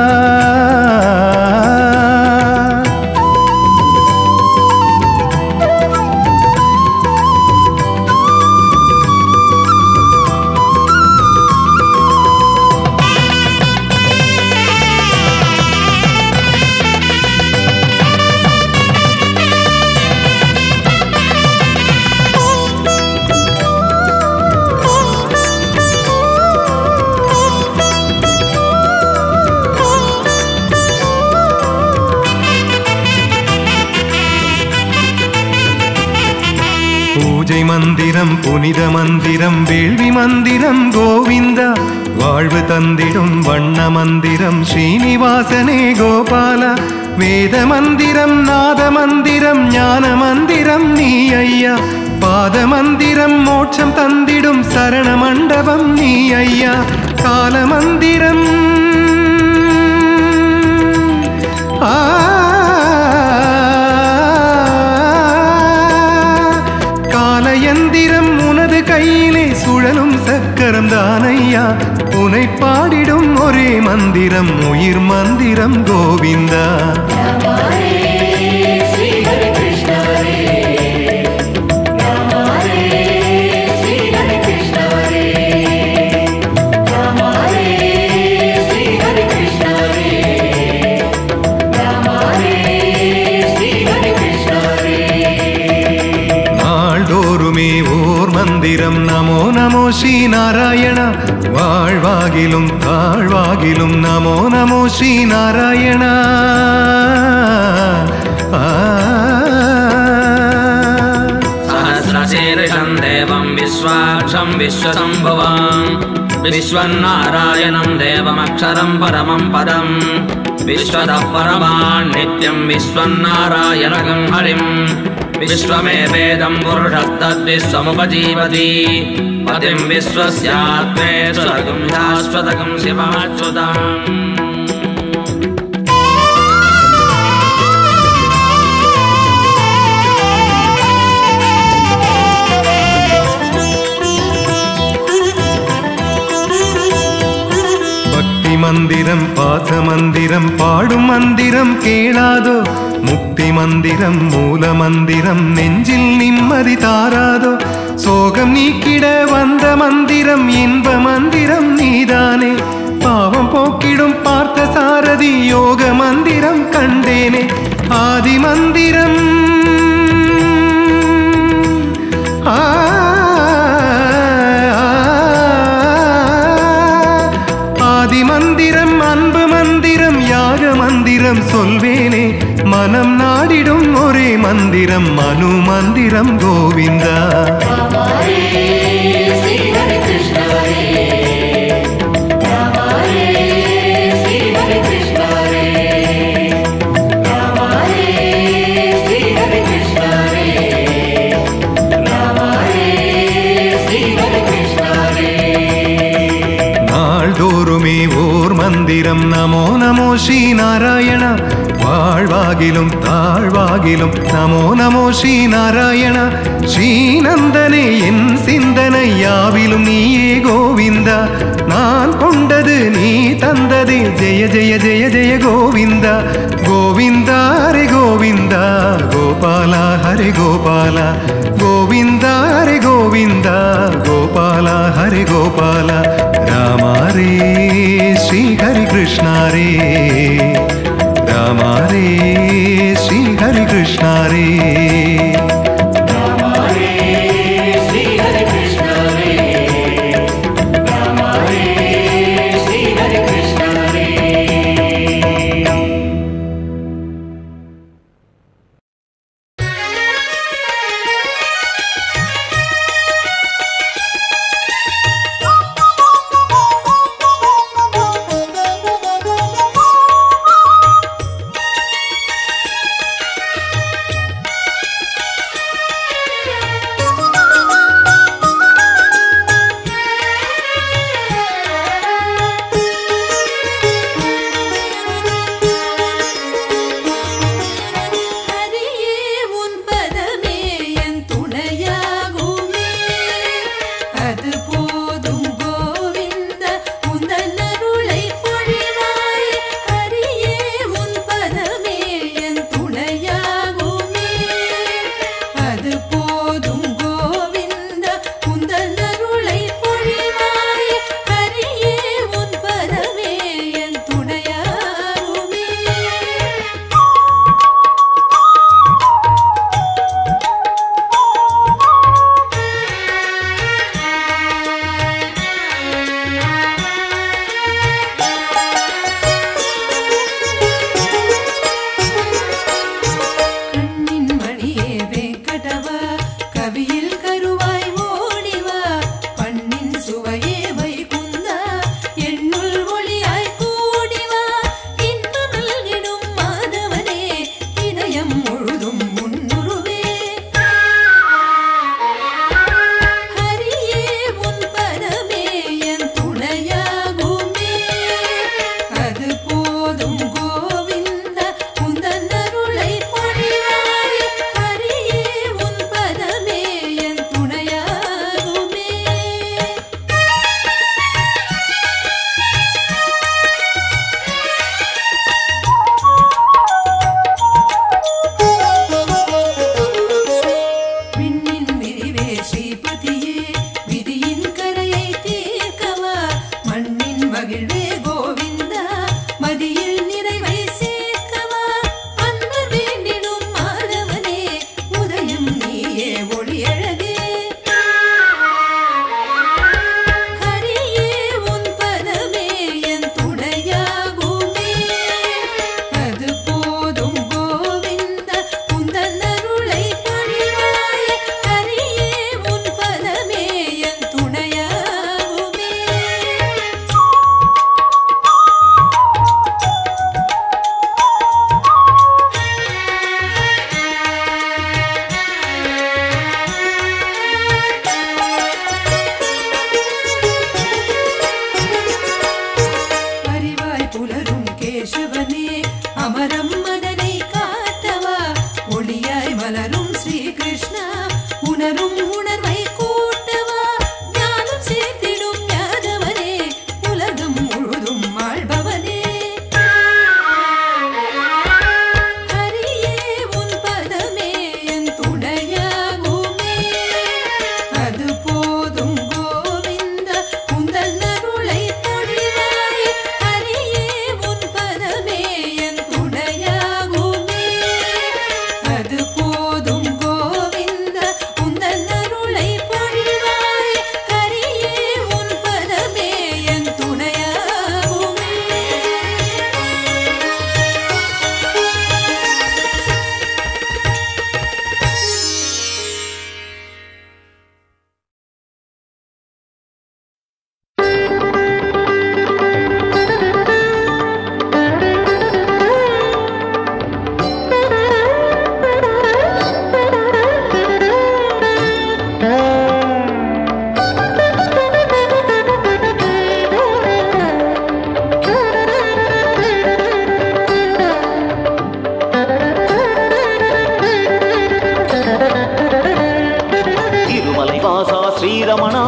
பூஜை மந்திரம் புனித மந்திரம் வேள்வி மந்திரம் கோவிந்தா வாழ்வு தந்திடும் வண்ண மந்திரம் ஸ்ரீனிவாசனே கோபால வேத மந்திரம் நாத மந்திரம் ஞான மந்திரம் நீ ஐயா பாத மந்திரம் மோட்சம் தந்திடும் சரண மண்டபம் நீ ஐயா கால மந்திரம் காலயந்திரம் உனது கையிலே சுழலும் சக்கரம் தானையா உனை பாடிடும் ஒரே மந்திரம் உயிர் மந்திரம் கோவிந்தா श्री हरि कृष्ण रे राम हरे श्री हरि कृष्ण रे राम हरे श्री हरि कृष्ण रे राम हरे श्री हरि कृष्ण रे நாள்தோறுமே ஓர் மந்திரம் நமோ நமோ ஸ்ரீ நாராயண வாழ்வாகிலும் தாழ்வாகிலும் நமோ நமோ ஸ்ரீ நாராயண सहस्रशीर्षं देवं विश्वाक्षं विश्वसम्भुवाम् विश्वन्नारायणं देवमक्षरं परमं पदम् विश्वतः परमान् नित्यं विश्वन्नारायणकं हरिम् विश्वमेवेदं पुरुषस्तद्विश्वमुपजीवति पतिं विश्वस्यात्मेश्वरकं शाश्वतकं शिवमच्युतम् பக்தி மந்திரம் பாச மந்திரம் பாடும் மந்திரம் கேளாதோ முக்தி மந்திரம் மூல மந்திரம் நெஞ்சில் நிம்மதி தாராதோ சோகம் நீக்கிட வந்த மந்திரம் இன்ப மந்திரம் நீதானே பாவம் போக்கிடும் பார்த்த சாரதி யோக மந்திரம் கண்டேனே ஆதி மந்திரம் ஆ ஆதி மந்திரம் அன்பு மந்திரம் யாக மந்திரம் சொல்வேனே மனம் நாடிடும் ஒரே மந்திரம் மனு மந்திரம் கோவிந்தா श्री हरि कृष्ण रे राम हरे श्री हरि कृष्ण रे राम हरे श्री हरि कृष्ण रे राम हरे श्री हरि कृष्ण रे நாள்தோறுமே ஓர் மந்திரம் நமோ நமோ ஸ்ரீ நாராயண வாழ்வாகிலும் தாழ்வாகிலும் நமோ நமோ ஸ்ரீ நாராயணா ஸ்ரீநந்தனே என் சிந்தனை யாவிலும் நீயே கோவிந்தா நான் கொண்டது நீ தந்ததே ஜெய ஜெய ஜெய ஜெய கோவிந்தா கோவிந்தா ஹரே கோவிந்தா கோபாலா ஹரே கோபாலா கோவிந்தா ஹரே கோவிந்தா கோபாலா ஹரே கோபாலா ராமா ரே ஸ்ரீ ஹரி கிருஷ்ணா ரே ராமா ரே ஸ்ரீ ஹரி கிருஷ்ணா ரே ஹரியே உன் பதமே என் துணையாகுமே அது போதும் கோவிந்த உந்தன் அருளை பொழிவாய் ஹரியே உன் பதமே என் துணையாகுமே அது போதும் கோவிந்த உந்தன் அருளை பொழிவாய் ஹரியே உன் பதமே என் துணையாகுமே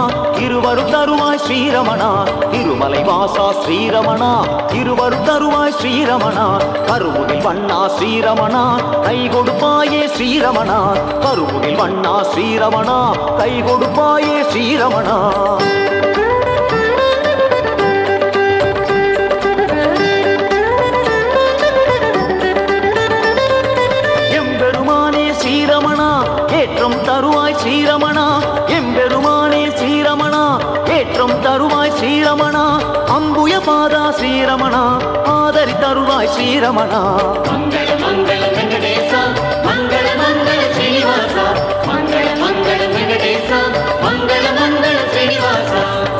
இருவரும் தருவாய் ஸ்ரீரமணா திருமலை வாசா ஸ்ரீரமணா இருவரும் தருவாய் ஸ்ரீரமணா கருமுகில் வண்ணா ஸ்ரீரமணா கை கொடுப்பாயே ஸ்ரீரமணா கருமுகில் வண்ணா ஸ்ரீரமணா கை கொடுப்பாயே ஸ்ரீரமணா எம்பெருமானே ஸ்ரீரமணா ஏற்றம் தருவாய் ஸ்ரீரமணா எம்பெருமானே ஸ்ரீரமணா ஏற்றம் தருவாய் ஸ்ரீரமணா அம்புய பாதா ஸ்ரீரமணா ஆதரி தருவாய் ஸ்ரீரமணா மங்கள மங்கள வெங்கடேச மங்கள மங்கள ஸ்ரீனிவாச மங்கள மங்கள வெங்கடேச மங்கள மங்கள ஸ்ரீனிவாச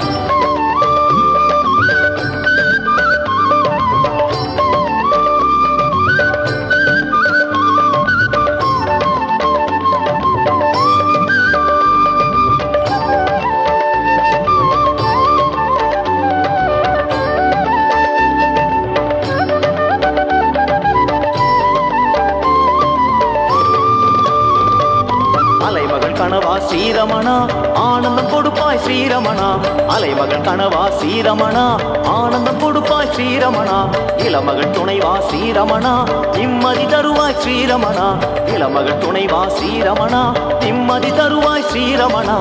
அலைமகள் கனவா ஸ்ரீரமணா ஆனந்தம் கொடுப்பாய் ஸ்ரீரமணா அலைமகள் கனவா ஸ்ரீரமணா ஆனந்தம் கொடுப்பாய் ஸ்ரீரமணா இளமகள் துணைவா ஸ்ரீரமணா நிம்மதி தருவாய் ஸ்ரீரமணா இளமகள் துணைவா ஸ்ரீரமணா நிம்மதி தருவாய் ஸ்ரீரமணா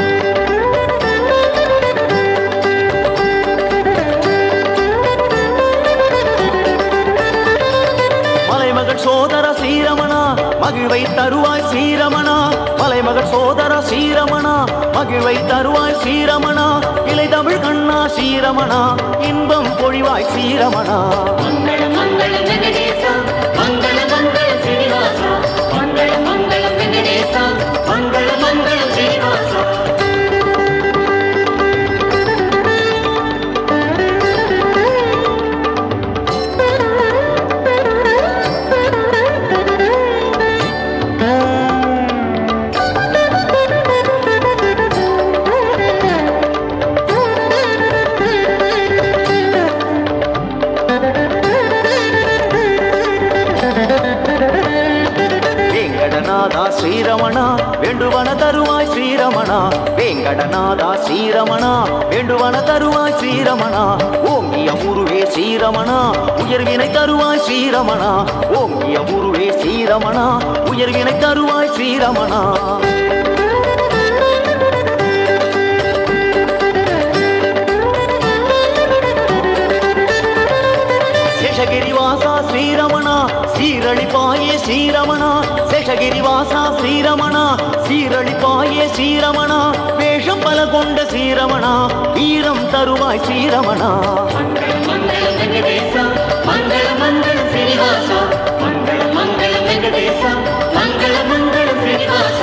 மலைமகள் சோதர ஸ்ரீரமணா மகிழ்வை தருவாய் ஸ்ரீரமணா மலைமகள் சோதர ஸ்ரீரமணா மகிழ்வை தருவாய் ஸ்ரீரமணா இலை தமிழ் கண்ணா ஸ்ரீரமணா இன்பம் பொழிவாய் ஸ்ரீரமணா மங்கள மங்கள வெங்கடேச மங்கள மங்கள ஸ்ரீனிவாச மங்கள மங்கள வெங்கடேச மங்கள மங்கள ஸ்ரீனிவாச வேங்கடநாதா ஸ்ரீரமணா வேண்டுவன தருவாய் ஸ்ரீரமணா வேங்கடநாதா ஸ்ரீரமணா வேண்டுவன தருவாய் ஸ்ரீரமணா ஓங்கிய முருவே ஸ்ரீரமணா உயர்வினை தருவாய் ஸ்ரீரமணா ஓங்கிய முருவே ஸ்ரீரமணா உயர்வினை தருவாய் ஸ்ரீரமணா சேஷகிரிவாசா ஸ்ரீரமணா சீரழிப்பாயே ஸ்ரீரமணா சேஷகிரிவாசா ஸ்ரீரமணா சீரழிப்பாயே ஸ்ரீரமணா வேஷம் பல கொண்ட ஸ்ரீரமணா வீரம் தருவாய் ஸ்ரீரமணா மங்கள மங்கள வெங்கடேச மங்கள மங்கள ஸ்ரீனிவாச மங்கள மங்கள வெங்கடேச மங்கள மங்கள ஸ்ரீனிவாச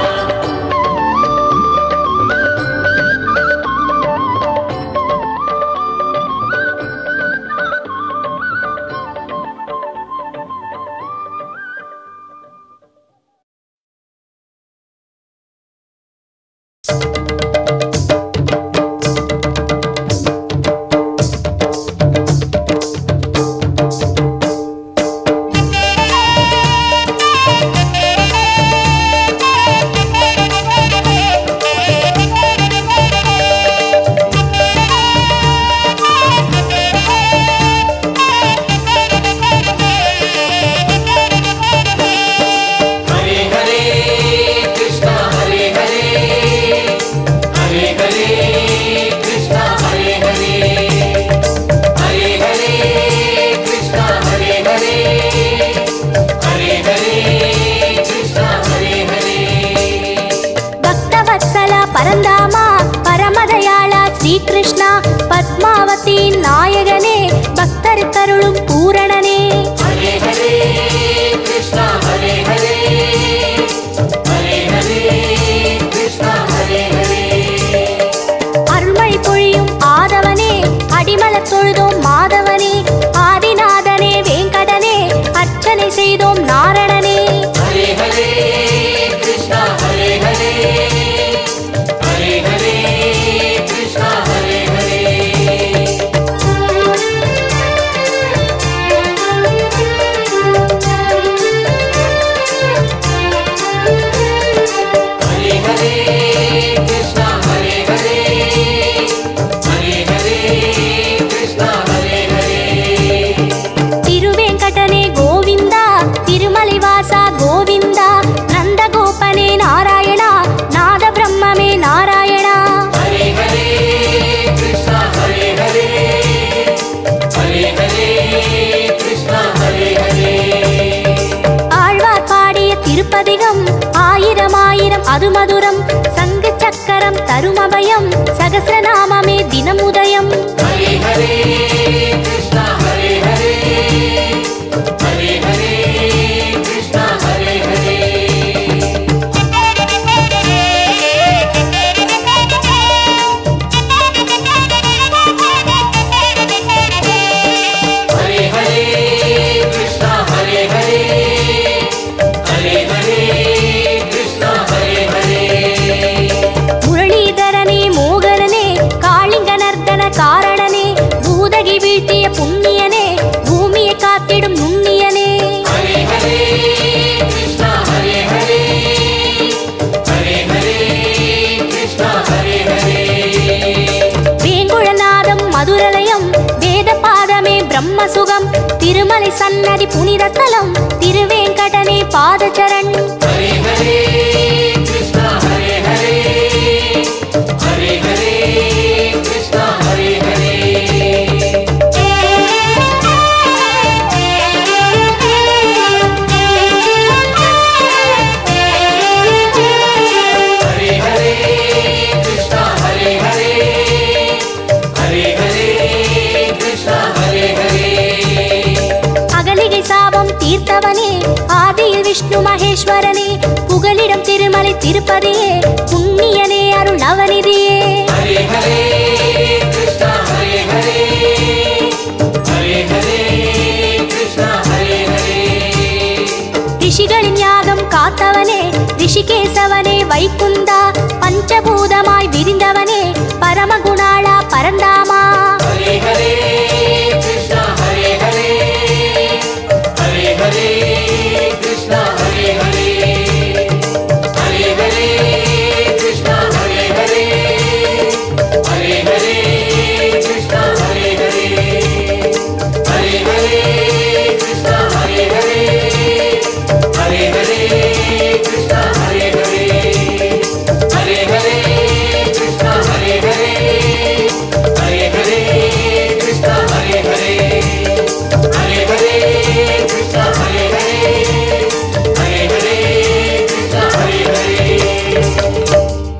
हरे हरे कृष्ण हरे हरे हरे हरे कृष्ण हरे हरे हरे हरे कृष्ण हरे हरे हरे हरे कृष्ण हरे हरे பக்தவத்சலா பரந்தாமா பரமதயாளா ஸ்ரீகிருஷ்ணா பத்மாவதியின் நாயகனே பக்தருக்கருளும் பூரணனே हरे हरे कृष्ण हरे हरे हरे हरे कृष्ण हरे हरे அருள்மழை பொழியும் ஆதவனே அடிமலத் தொழுதோம் மாதவனே ஆதிநாதனே வேங்கடனே அர்ச்சனை செய்தோம் நாரணனே हरे हरे कृष्ण हरे हरे हरे हरे कृष्ण हरे हरे हरे हरे कृष्ण हरे हरे தினம் உதயம் हरे हरे कृष्णा हरे हरे हरे हरे कृष्णा हरे हरे हरे हरे कृष्णा हरे हरे हरे हरे कृष्णा हरे हरे முரளிதரனே மோகனனே காளிங்க நர்த்தன காரணனே பூதகி வீழ்த்திய புண்ணியனே பூமியை காத்திடும் நுண்ணியனே हरे हरे कृष्णा हरे हरे हरे हरे कृष्णा हरे हरे வேங்குழநாதம் மதுரலயம் வேத பாதமே பிரம்மசுகம் திருமலை சன்னதி புனித தலம் திருவேங்கடனே பாதச்சரண் हरे हरे कृष्णा हरे हरे हरे हरे कृष्णा हरे हरे हरे हरे कृष्णा हरे हरे हरे हरे कृष्णा हरे हरे அகலிகை சாபம் தீர்த்தவனே ஆதியில் விஷ்ணு மகேஸ்வரனே புகலிடம் திருமலை திருப்பதியே புண்ணியனே அருள் நவநிதியே हरे हरे कृष्णा हरे हरे हरे हरे कृष्णा हरे हरे ரிஷிகளின் யாகம் காத்தவனே ரிஷிகேசவனே வைகுந்தா பஞ்சபூதமாய் விரிந்தவனே பரமகுணாளா பரந்தாமா हरे हरे कृष्णा हरे हरे हरे हरे कृष्णा हरे हरे हरे हरे कृष्णा हरे हरे हरे हरे कृष्णा हरे हरे हरे हरे कृष्णा हरे हरे हरे हरे कृष्णा हरे हरे हरे हरे कृष्णा हरे हरे हरे हरे कृष्णा हरे हरे हरे हरे कृष्णा हरे हरे हरे हरे कृष्णा हरे हरे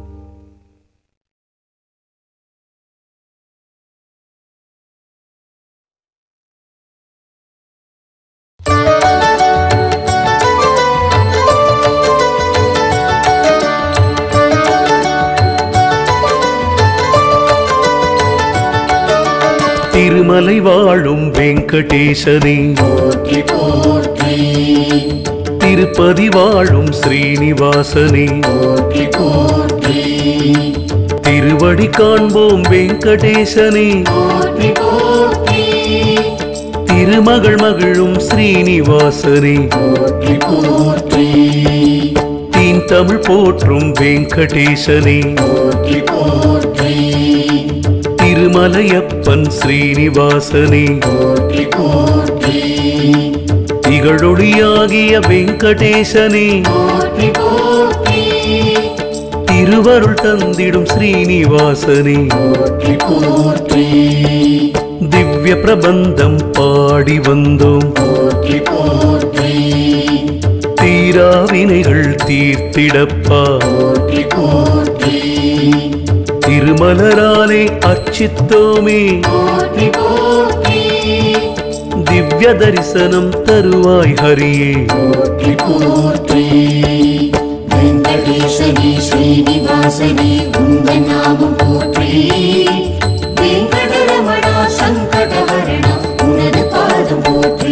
திருமலை வாழும் வெங்கடேசனே போற்றி போற்றி திருப்பதி வாழும் ஸ்ரீனிவாசனே போற்றி போற்றி திருவடி காண்போம் வெங்கடேசனே போற்றி போற்றி திருமகள் மகிழும் ஸ்ரீனிவாசனே போற்றி போற்றி தீன் தமிழ் போற்றும் வெங்கடேசனே போற்றி போற்றி திருமலையப்பன் ஸ்ரீனிவாசனே போற்றி போற்றி திகழொளியாகிய வெங்கடேசனே போற்றி போற்றி திருவருள் தந்திடும் ஸ்ரீனிவாசனே போற்றி போற்றி திவ்ய பிரபந்தம் பாடி வந்தோம் போற்றி போற்றி தீரா வினைகள் தீர்த்திடப்பா போற்றி போற்றி திருமலராலே அர்ச்சித்தோமே போற்றி போற்றி திவ்ய தரிசனம் தருவாய் ஹரியே போற்றி போற்றி வெங்கடேசனே ஸ்ரீனிவாசனே உங்கள் நாமம் போற்றி வெங்கடரமணா சங்கடஹரணா உனது பாதம் போற்றி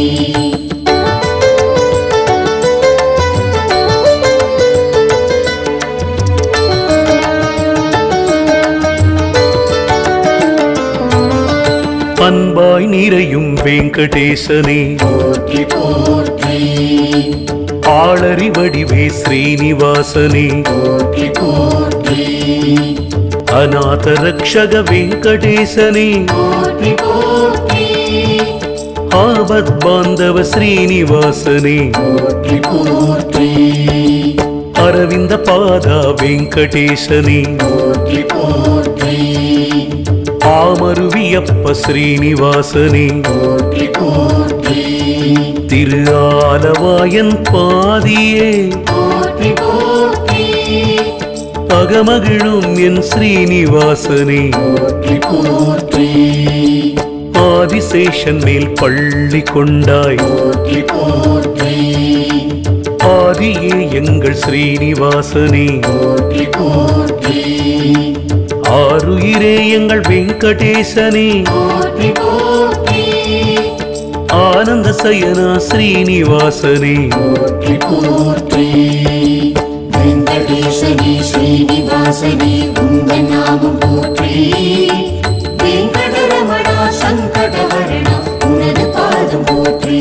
அன்பாய் நிறையும் வெங்கடேசனே போற்றி போற்றி ஆளறி வடிவே ஸ்ரீனிவாசனே போற்றி போற்றி அநாத ரக்ஷக வெங்கடேசனே போற்றி போற்றி ஆபத் பாந்தவ ஸ்ரீனிவாசனே போற்றி போற்றி அரவிந்த பாதா வெங்கடேசனே போற்றி போற்றி ஆமருவியப்ப ஸ்ரீனிவாசனே போற்றி போற்றி திரு ஆலவாயன் பாதியே போற்றி போற்றி அகமகிழும் என் ஸ்ரீனிவாசனே போற்றி போற்றி ஆதிசேஷன் மேல் பள்ளி கொண்டாய் போற்றி போற்றி ஆதியே எங்கள் ஸ்ரீனிவாசனே போற்றி போற்றி ஆருயிரே எங்கள் வெங்கடேசனே போற்றி போற்றி ஆனந்த சயனா ஸ்ரீனிவாசனே போற்றி போற்றி வெங்கடேசனே ஸ்ரீனிவாசனே உங்கள் நாமம் போற்றி வெங்கடரமணா சங்கடவரணா உனது பாதம் போற்றி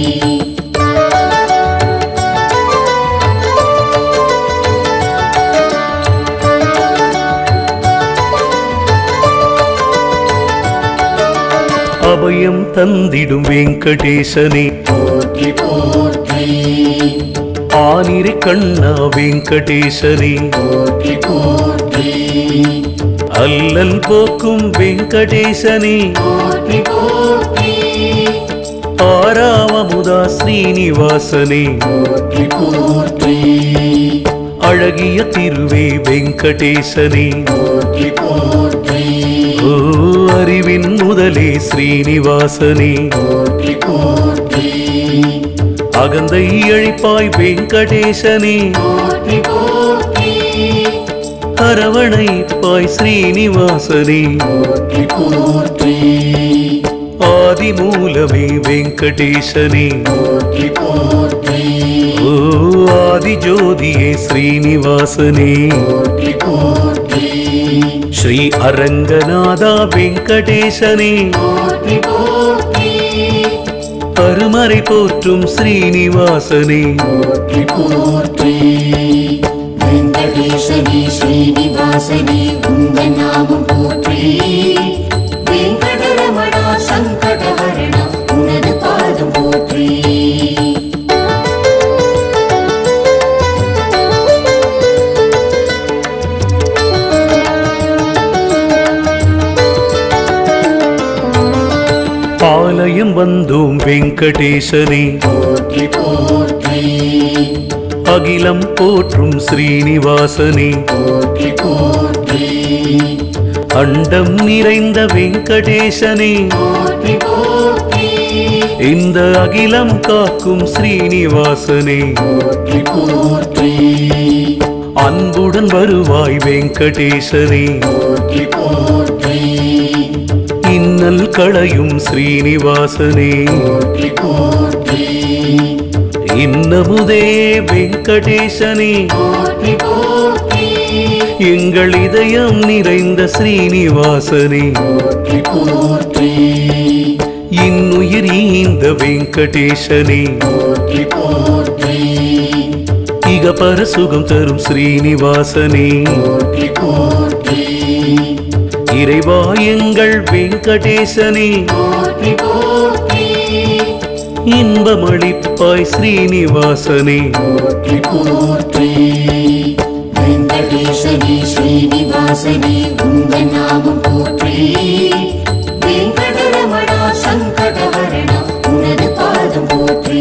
அபயம் தந்திடும் வெங்கடேசனே போற்றி போற்றி ஆனிரை கண்ணா வெங்கடேசனே போற்றி போற்றி அல்லல் போக்கும் வெங்கடேசனே போற்றி போற்றி ஆறாவமுதா ஸ்ரீனிவாசனே போற்றி போற்றி அழகிய திருவே வெங்கடேசனே போற்றி போற்றி ஓ அறிவின் முதலே ஸ்ரீனிவாசனே போற்றி போற்றி அகந்தை அழிப்பாய் வெங்கடேசனே போற்றி போற்றி அரவணைப்பாய் ஸ்ரீனிவாசனே போற்றி போற்றி ஆதி மூலமே வெங்கடேசனே போற்றி போற்றி ஓ ஆதி ஜோதியே ஸ்ரீனிவாசனே போற்றி போற்றி ஸ்ரீ அரங்கநாதா வெங்கடேசனே போற்றி போற்றி அருமறை போற்றும் ஸ்ரீனிவாசனே போற்றி போற்றி வெங்கடேசனே ஸ்ரீனிவாசனே உங்கள் நாமம் போற்றி வெங்கடரமணா சங்கடவரணா உனது பாதம் போற்றி ஆலயம் வந்தோம் வெங்கடேசனே போற்றி போற்றி அகிலம் போற்றும் ஸ்ரீனிவாசனே போற்றி போற்றி அண்டம் நிறைந்த வெங்கடேசனே போற்றி போற்றி இந்த அகிலம் காக்கும் ஸ்ரீனிவாசனே போற்றி போற்றி அன்புடன் வருவாய் வெங்கடேசனே போற்றி போற்றி இன்னல் களையும் ஸ்ரீனிவாசனே போற்றி போற்றி இன்னமுதே வெங்கடேசனே போற்றி போற்றி எங்கள் இதயம் நிறைந்த ஸ்ரீனிவாசனே போற்றி போற்றி இன்னுயிர் ஈந்த வெங்கடேசனே போற்றி போற்றி இக பர சுகம் தரும் ஸ்ரீனிவாசனே போற்றி போற்றி இறைவா எங்கள் வெங்கடேசனே போற்றி போற்றி இன்பமளிப்பாய் ஸ்ரீனிவாசனே போற்றி போற்றி வெங்கடேசனே ஸ்ரீனிவாசனே உங்கள் நாமம் போற்றி வெங்கடரமணா சங்கடவரணா உனது பாதம் போற்றி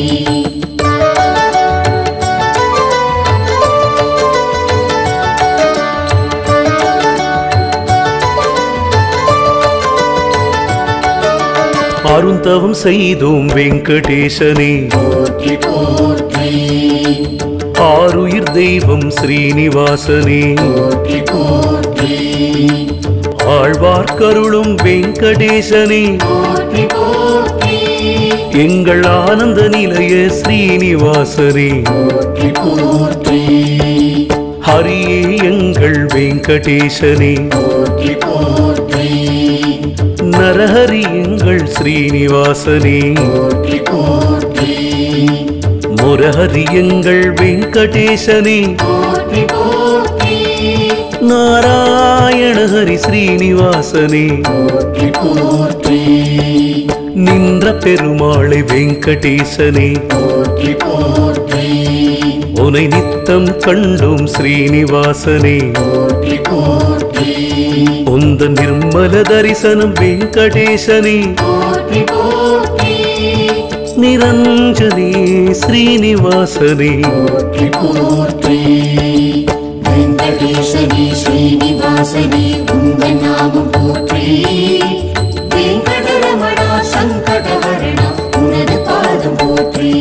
அருந்தவம் செய்தோம் வெங்கடேசனே போற்றி போற்றி ஆருயிர் தெய்வம் ஸ்ரீனிவாசனே போற்றி போற்றி ஆழ்வார்க்கருளும் வெங்கடேசனே போற்றி போற்றி எங்கள் ஆனந்த நிலைய ஸ்ரீனிவாசனே போற்றி போற்றி ஹரியே எங்கள் வெங்கடேசனே போற்றி போற்றி நரஹரி எங்கள் ஸ்ரீனிவாசனே போற்றி போற்றி முரஹரி எங்கள் வெங்கடேசனே போற்றி போற்றி நாராயண ஹரி ஸ்ரீனிவாசனே போற்றி போற்றி நின்ற பெருமாளை வெங்கடேசனே போற்றி போற்றி உனை நித்தம் கண்டோம் ஸ்ரீனிவாசனே போற்றி போற்றி உந்த நிர்மல தரிசனம் வெங்கடேசனே போற்றி போற்றி நிரஞ்சனே ஸ்ரீனிவாசனே போற்றி போற்றி வெங்கடேச வெங்கடேசனே ஸ்ரீனிவாசனே உங்கள் நாமம் போற்றி வெங்கடரமணா சங்கடஹரணா உனது பாதம் போற்றி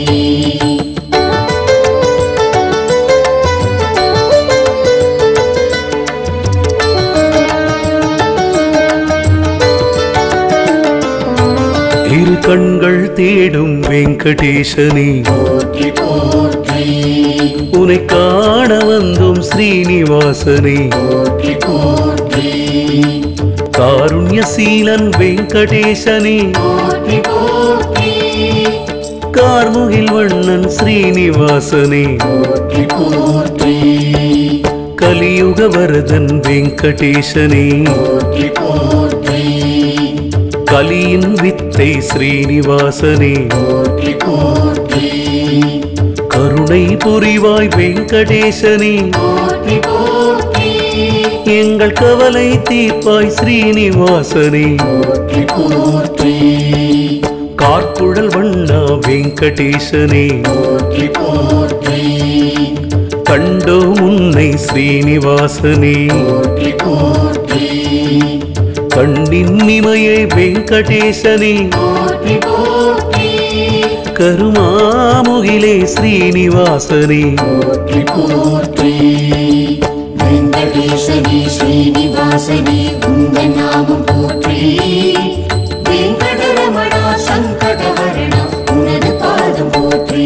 இரு கண்கள் தேடும் வெங்கடேசனே போற்றி போற்றி உனை காண வந்தோம் ஸ்ரீனிவாசனே போற்றி போற்றி காருண்யசீலன் வெங்கடேசனே போற்றி போற்றி கார்முகில் வண்ணன் ஸ்ரீனிவாசனே போற்றி போற்றி கலியுக வரதன் வெங்கடேசனே போற்றி போற்றி கலியின் வித்தை ஸ்ரீனிவாசனே போற்றி போற்றி கருணை புரிவாய் வெங்கடேசனே போற்றி போற்றி எங்கள் கவலை தீர்ப்பாய் ஸ்ரீனிவாசனே போற்றி போற்றி கார்குழல் வண்ணா வெங்கடேசனே போற்றி போற்றி கண்டோம் உன்னை ஸ்ரீனிவாசனே போற்றி போற்றி கண்ணின் இமையை வெங்கடேசனே போற்றி போற்றி கருமாமுகிலே ஸ்ரீனிவாசனே போற்றி போற்றி வெங்கடேசனே ஸ்ரீனிவாசனே உங்கள் நாமம் போற்றி வெங்கடரமணா சங்கடஹரணா உனது பாதம் போற்றி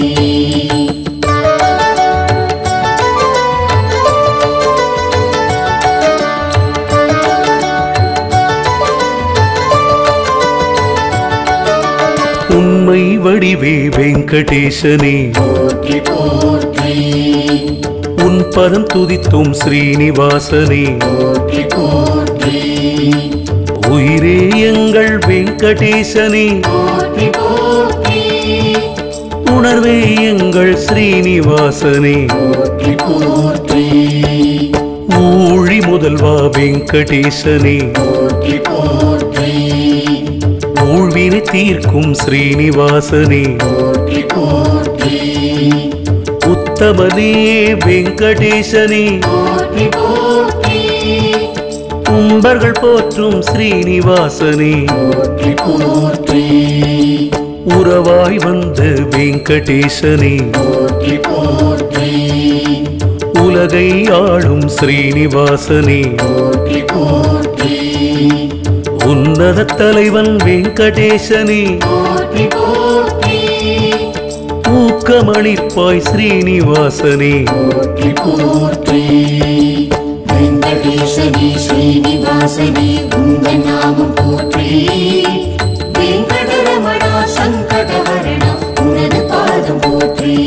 உண்மை வடிவே வெங்கடேசனே போற்றி போற்றி உன் பதம் துதித்தோம் ஸ்ரீனிவாசனே போற்றி போற்றி உயிரே எங்கள் வெங்கடேசனே போற்றி போற்றி உணர்வே எங்கள் ஸ்ரீனிவாசனே போற்றி போற்றி ஊழி முதல்வா வெங்கடேசனே போற்றி போற்றி ஊழ்வினை தீர்க்கும் ஸ்ரீனிவாசனே போற்றி போற்றி உத்தமனே வெங்கடேசனே போற்றி போற்றி கும்பர்கள் போற்றும் ஸ்ரீனிவாசனே போற்றி போற்றி உறவாய் வந்த வெங்கடேசனே போற்றி போற்றி உலகை ஆளும் ஸ்ரீனிவாசனே போற்றி போற்றி உன்னத தலைவன் வெங்கடேசனே போற்றி போற்றி ஊக்கமளிப்பாய் ஸ்ரீனிவாசனே போற்றி போற்றி வெங்கடேசனே ஸ்ரீனிவாசனே உங்கள் நாமம் போற்றி வெங்கடரமணா சங்கடஹரணா உனது பாதம் போற்றி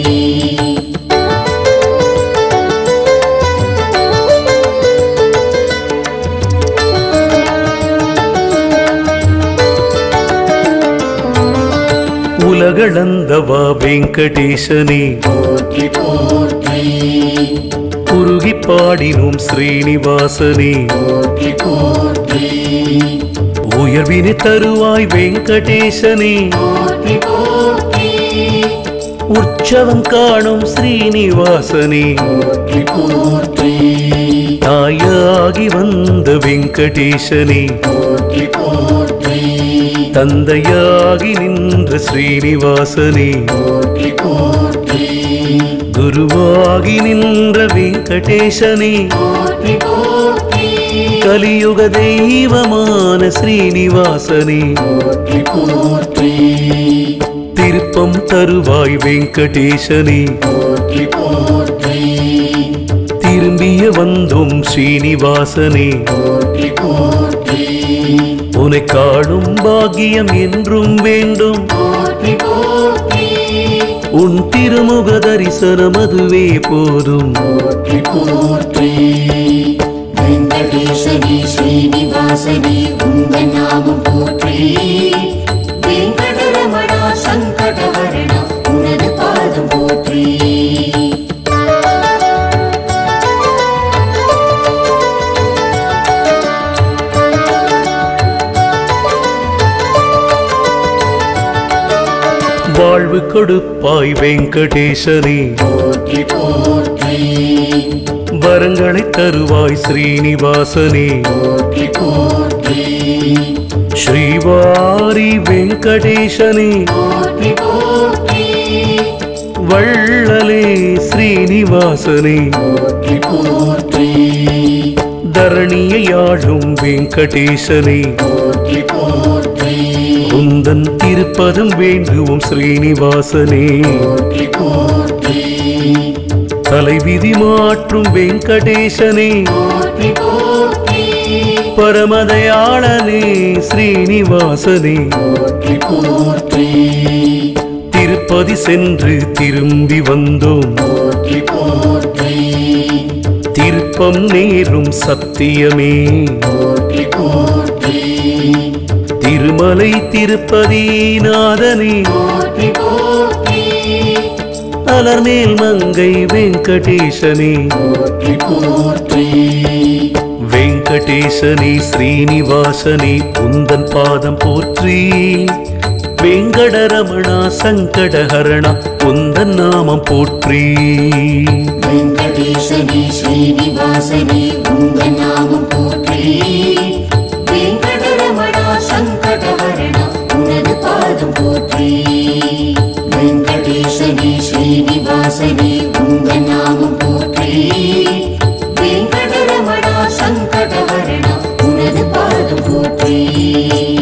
உலகளந்தவா வெங்கடேசனே போற்றி போற்றி குறுகி பாடினோம் ஸ்ரீனிவாசனே போற்றி போற்றி உயர்வினை தருவாய் வெங்கடேசனே போற்றி போற்றி உற்சவம் காணும் ஸ்ரீனிவாசனே போற்றி போற்றி தாயாகி வந்த வெங்கடேசனே போற்றி போற்றி தந்தையாகி நின்ற ஸ்ரீனிவாசனே போற்றி போற்றி குருவாகி நின்ற வெங்கடேசனே போற்றி போற்றி கலியுக தெய்வமான ஸ்ரீனிவாசனே போற்றி போற்றி திருப்பம் தருவாய் வெங்கடேசனே போற்றி போற்றி திரும்பிய வந்தோம் ஸ்ரீனிவாசனே போற்றி போற்றி உனை காணும் பாக்கியம் என்றும் வேண்டும் போற்றி போற்றி உன் திருமுக தரிசனம் அதுவே போதும் போற்றி போற்றி வெங்கடேசனே ஸ்ரீனிவாசனே உங்கள் நாமம் போற்றி வெங்கடரமணா சங்கடஹரணா உனது பாதம் போற்றி வாழ்வு கொடுப்பாய் வெங்கடேசனே போற்றி போற்றி வரங்களை தருவாய் ஸ்ரீனிவாசனே போற்றி போற்றி ஸ்ரீவாரி வெங்கடேசனே போற்றி போற்றி வள்ளலே ஸ்ரீனிவாசனே போற்றி போற்றி தரணியை ஆளும் வெங்கடேசனே போற்றி போற்றி உந்தன் திருப்பதம் வேண்டுவோம் ஸ்ரீனிவாசனே போற்றி போற்றி தலைவிதி மாற்றும் வெங்கடேசனே போற்றி போற்றி பரமதயாளனே ஸ்ரீனிவாசனே போற்றி போற்றி திருப்பதி சென்று திரும்பி வந்தோம் போற்றி போற்றி திருப்பம் நேரும் சத்தியமே போற்றி போற்றி திருமலை திருப்பதி நாதனே போற்றி போற்றி அலர்மேல் மங்கை வெங்கடேசனே போற்றி போற்றி வெங்கடேசனே ஸ்ரீனிவாசனே உந்தன் பாதம் போற்றி வெங்கடரமணா சங்கடஹரணா உந்தன் நாமம் போற்றி வெங்கடேசனே ஸ்ரீனிவாசனே உங்கள் நாமம் போற்றி வெங்கடரமணா சங்கடஹரணா உனது பாதம் போற்றி வெங்கடேசனே ஸ்ரீனிவாசனே உங்கள் நாமம் போற்றி வெங்கடரமணா சங்கடஹரணா உனது பாதம் போற்றி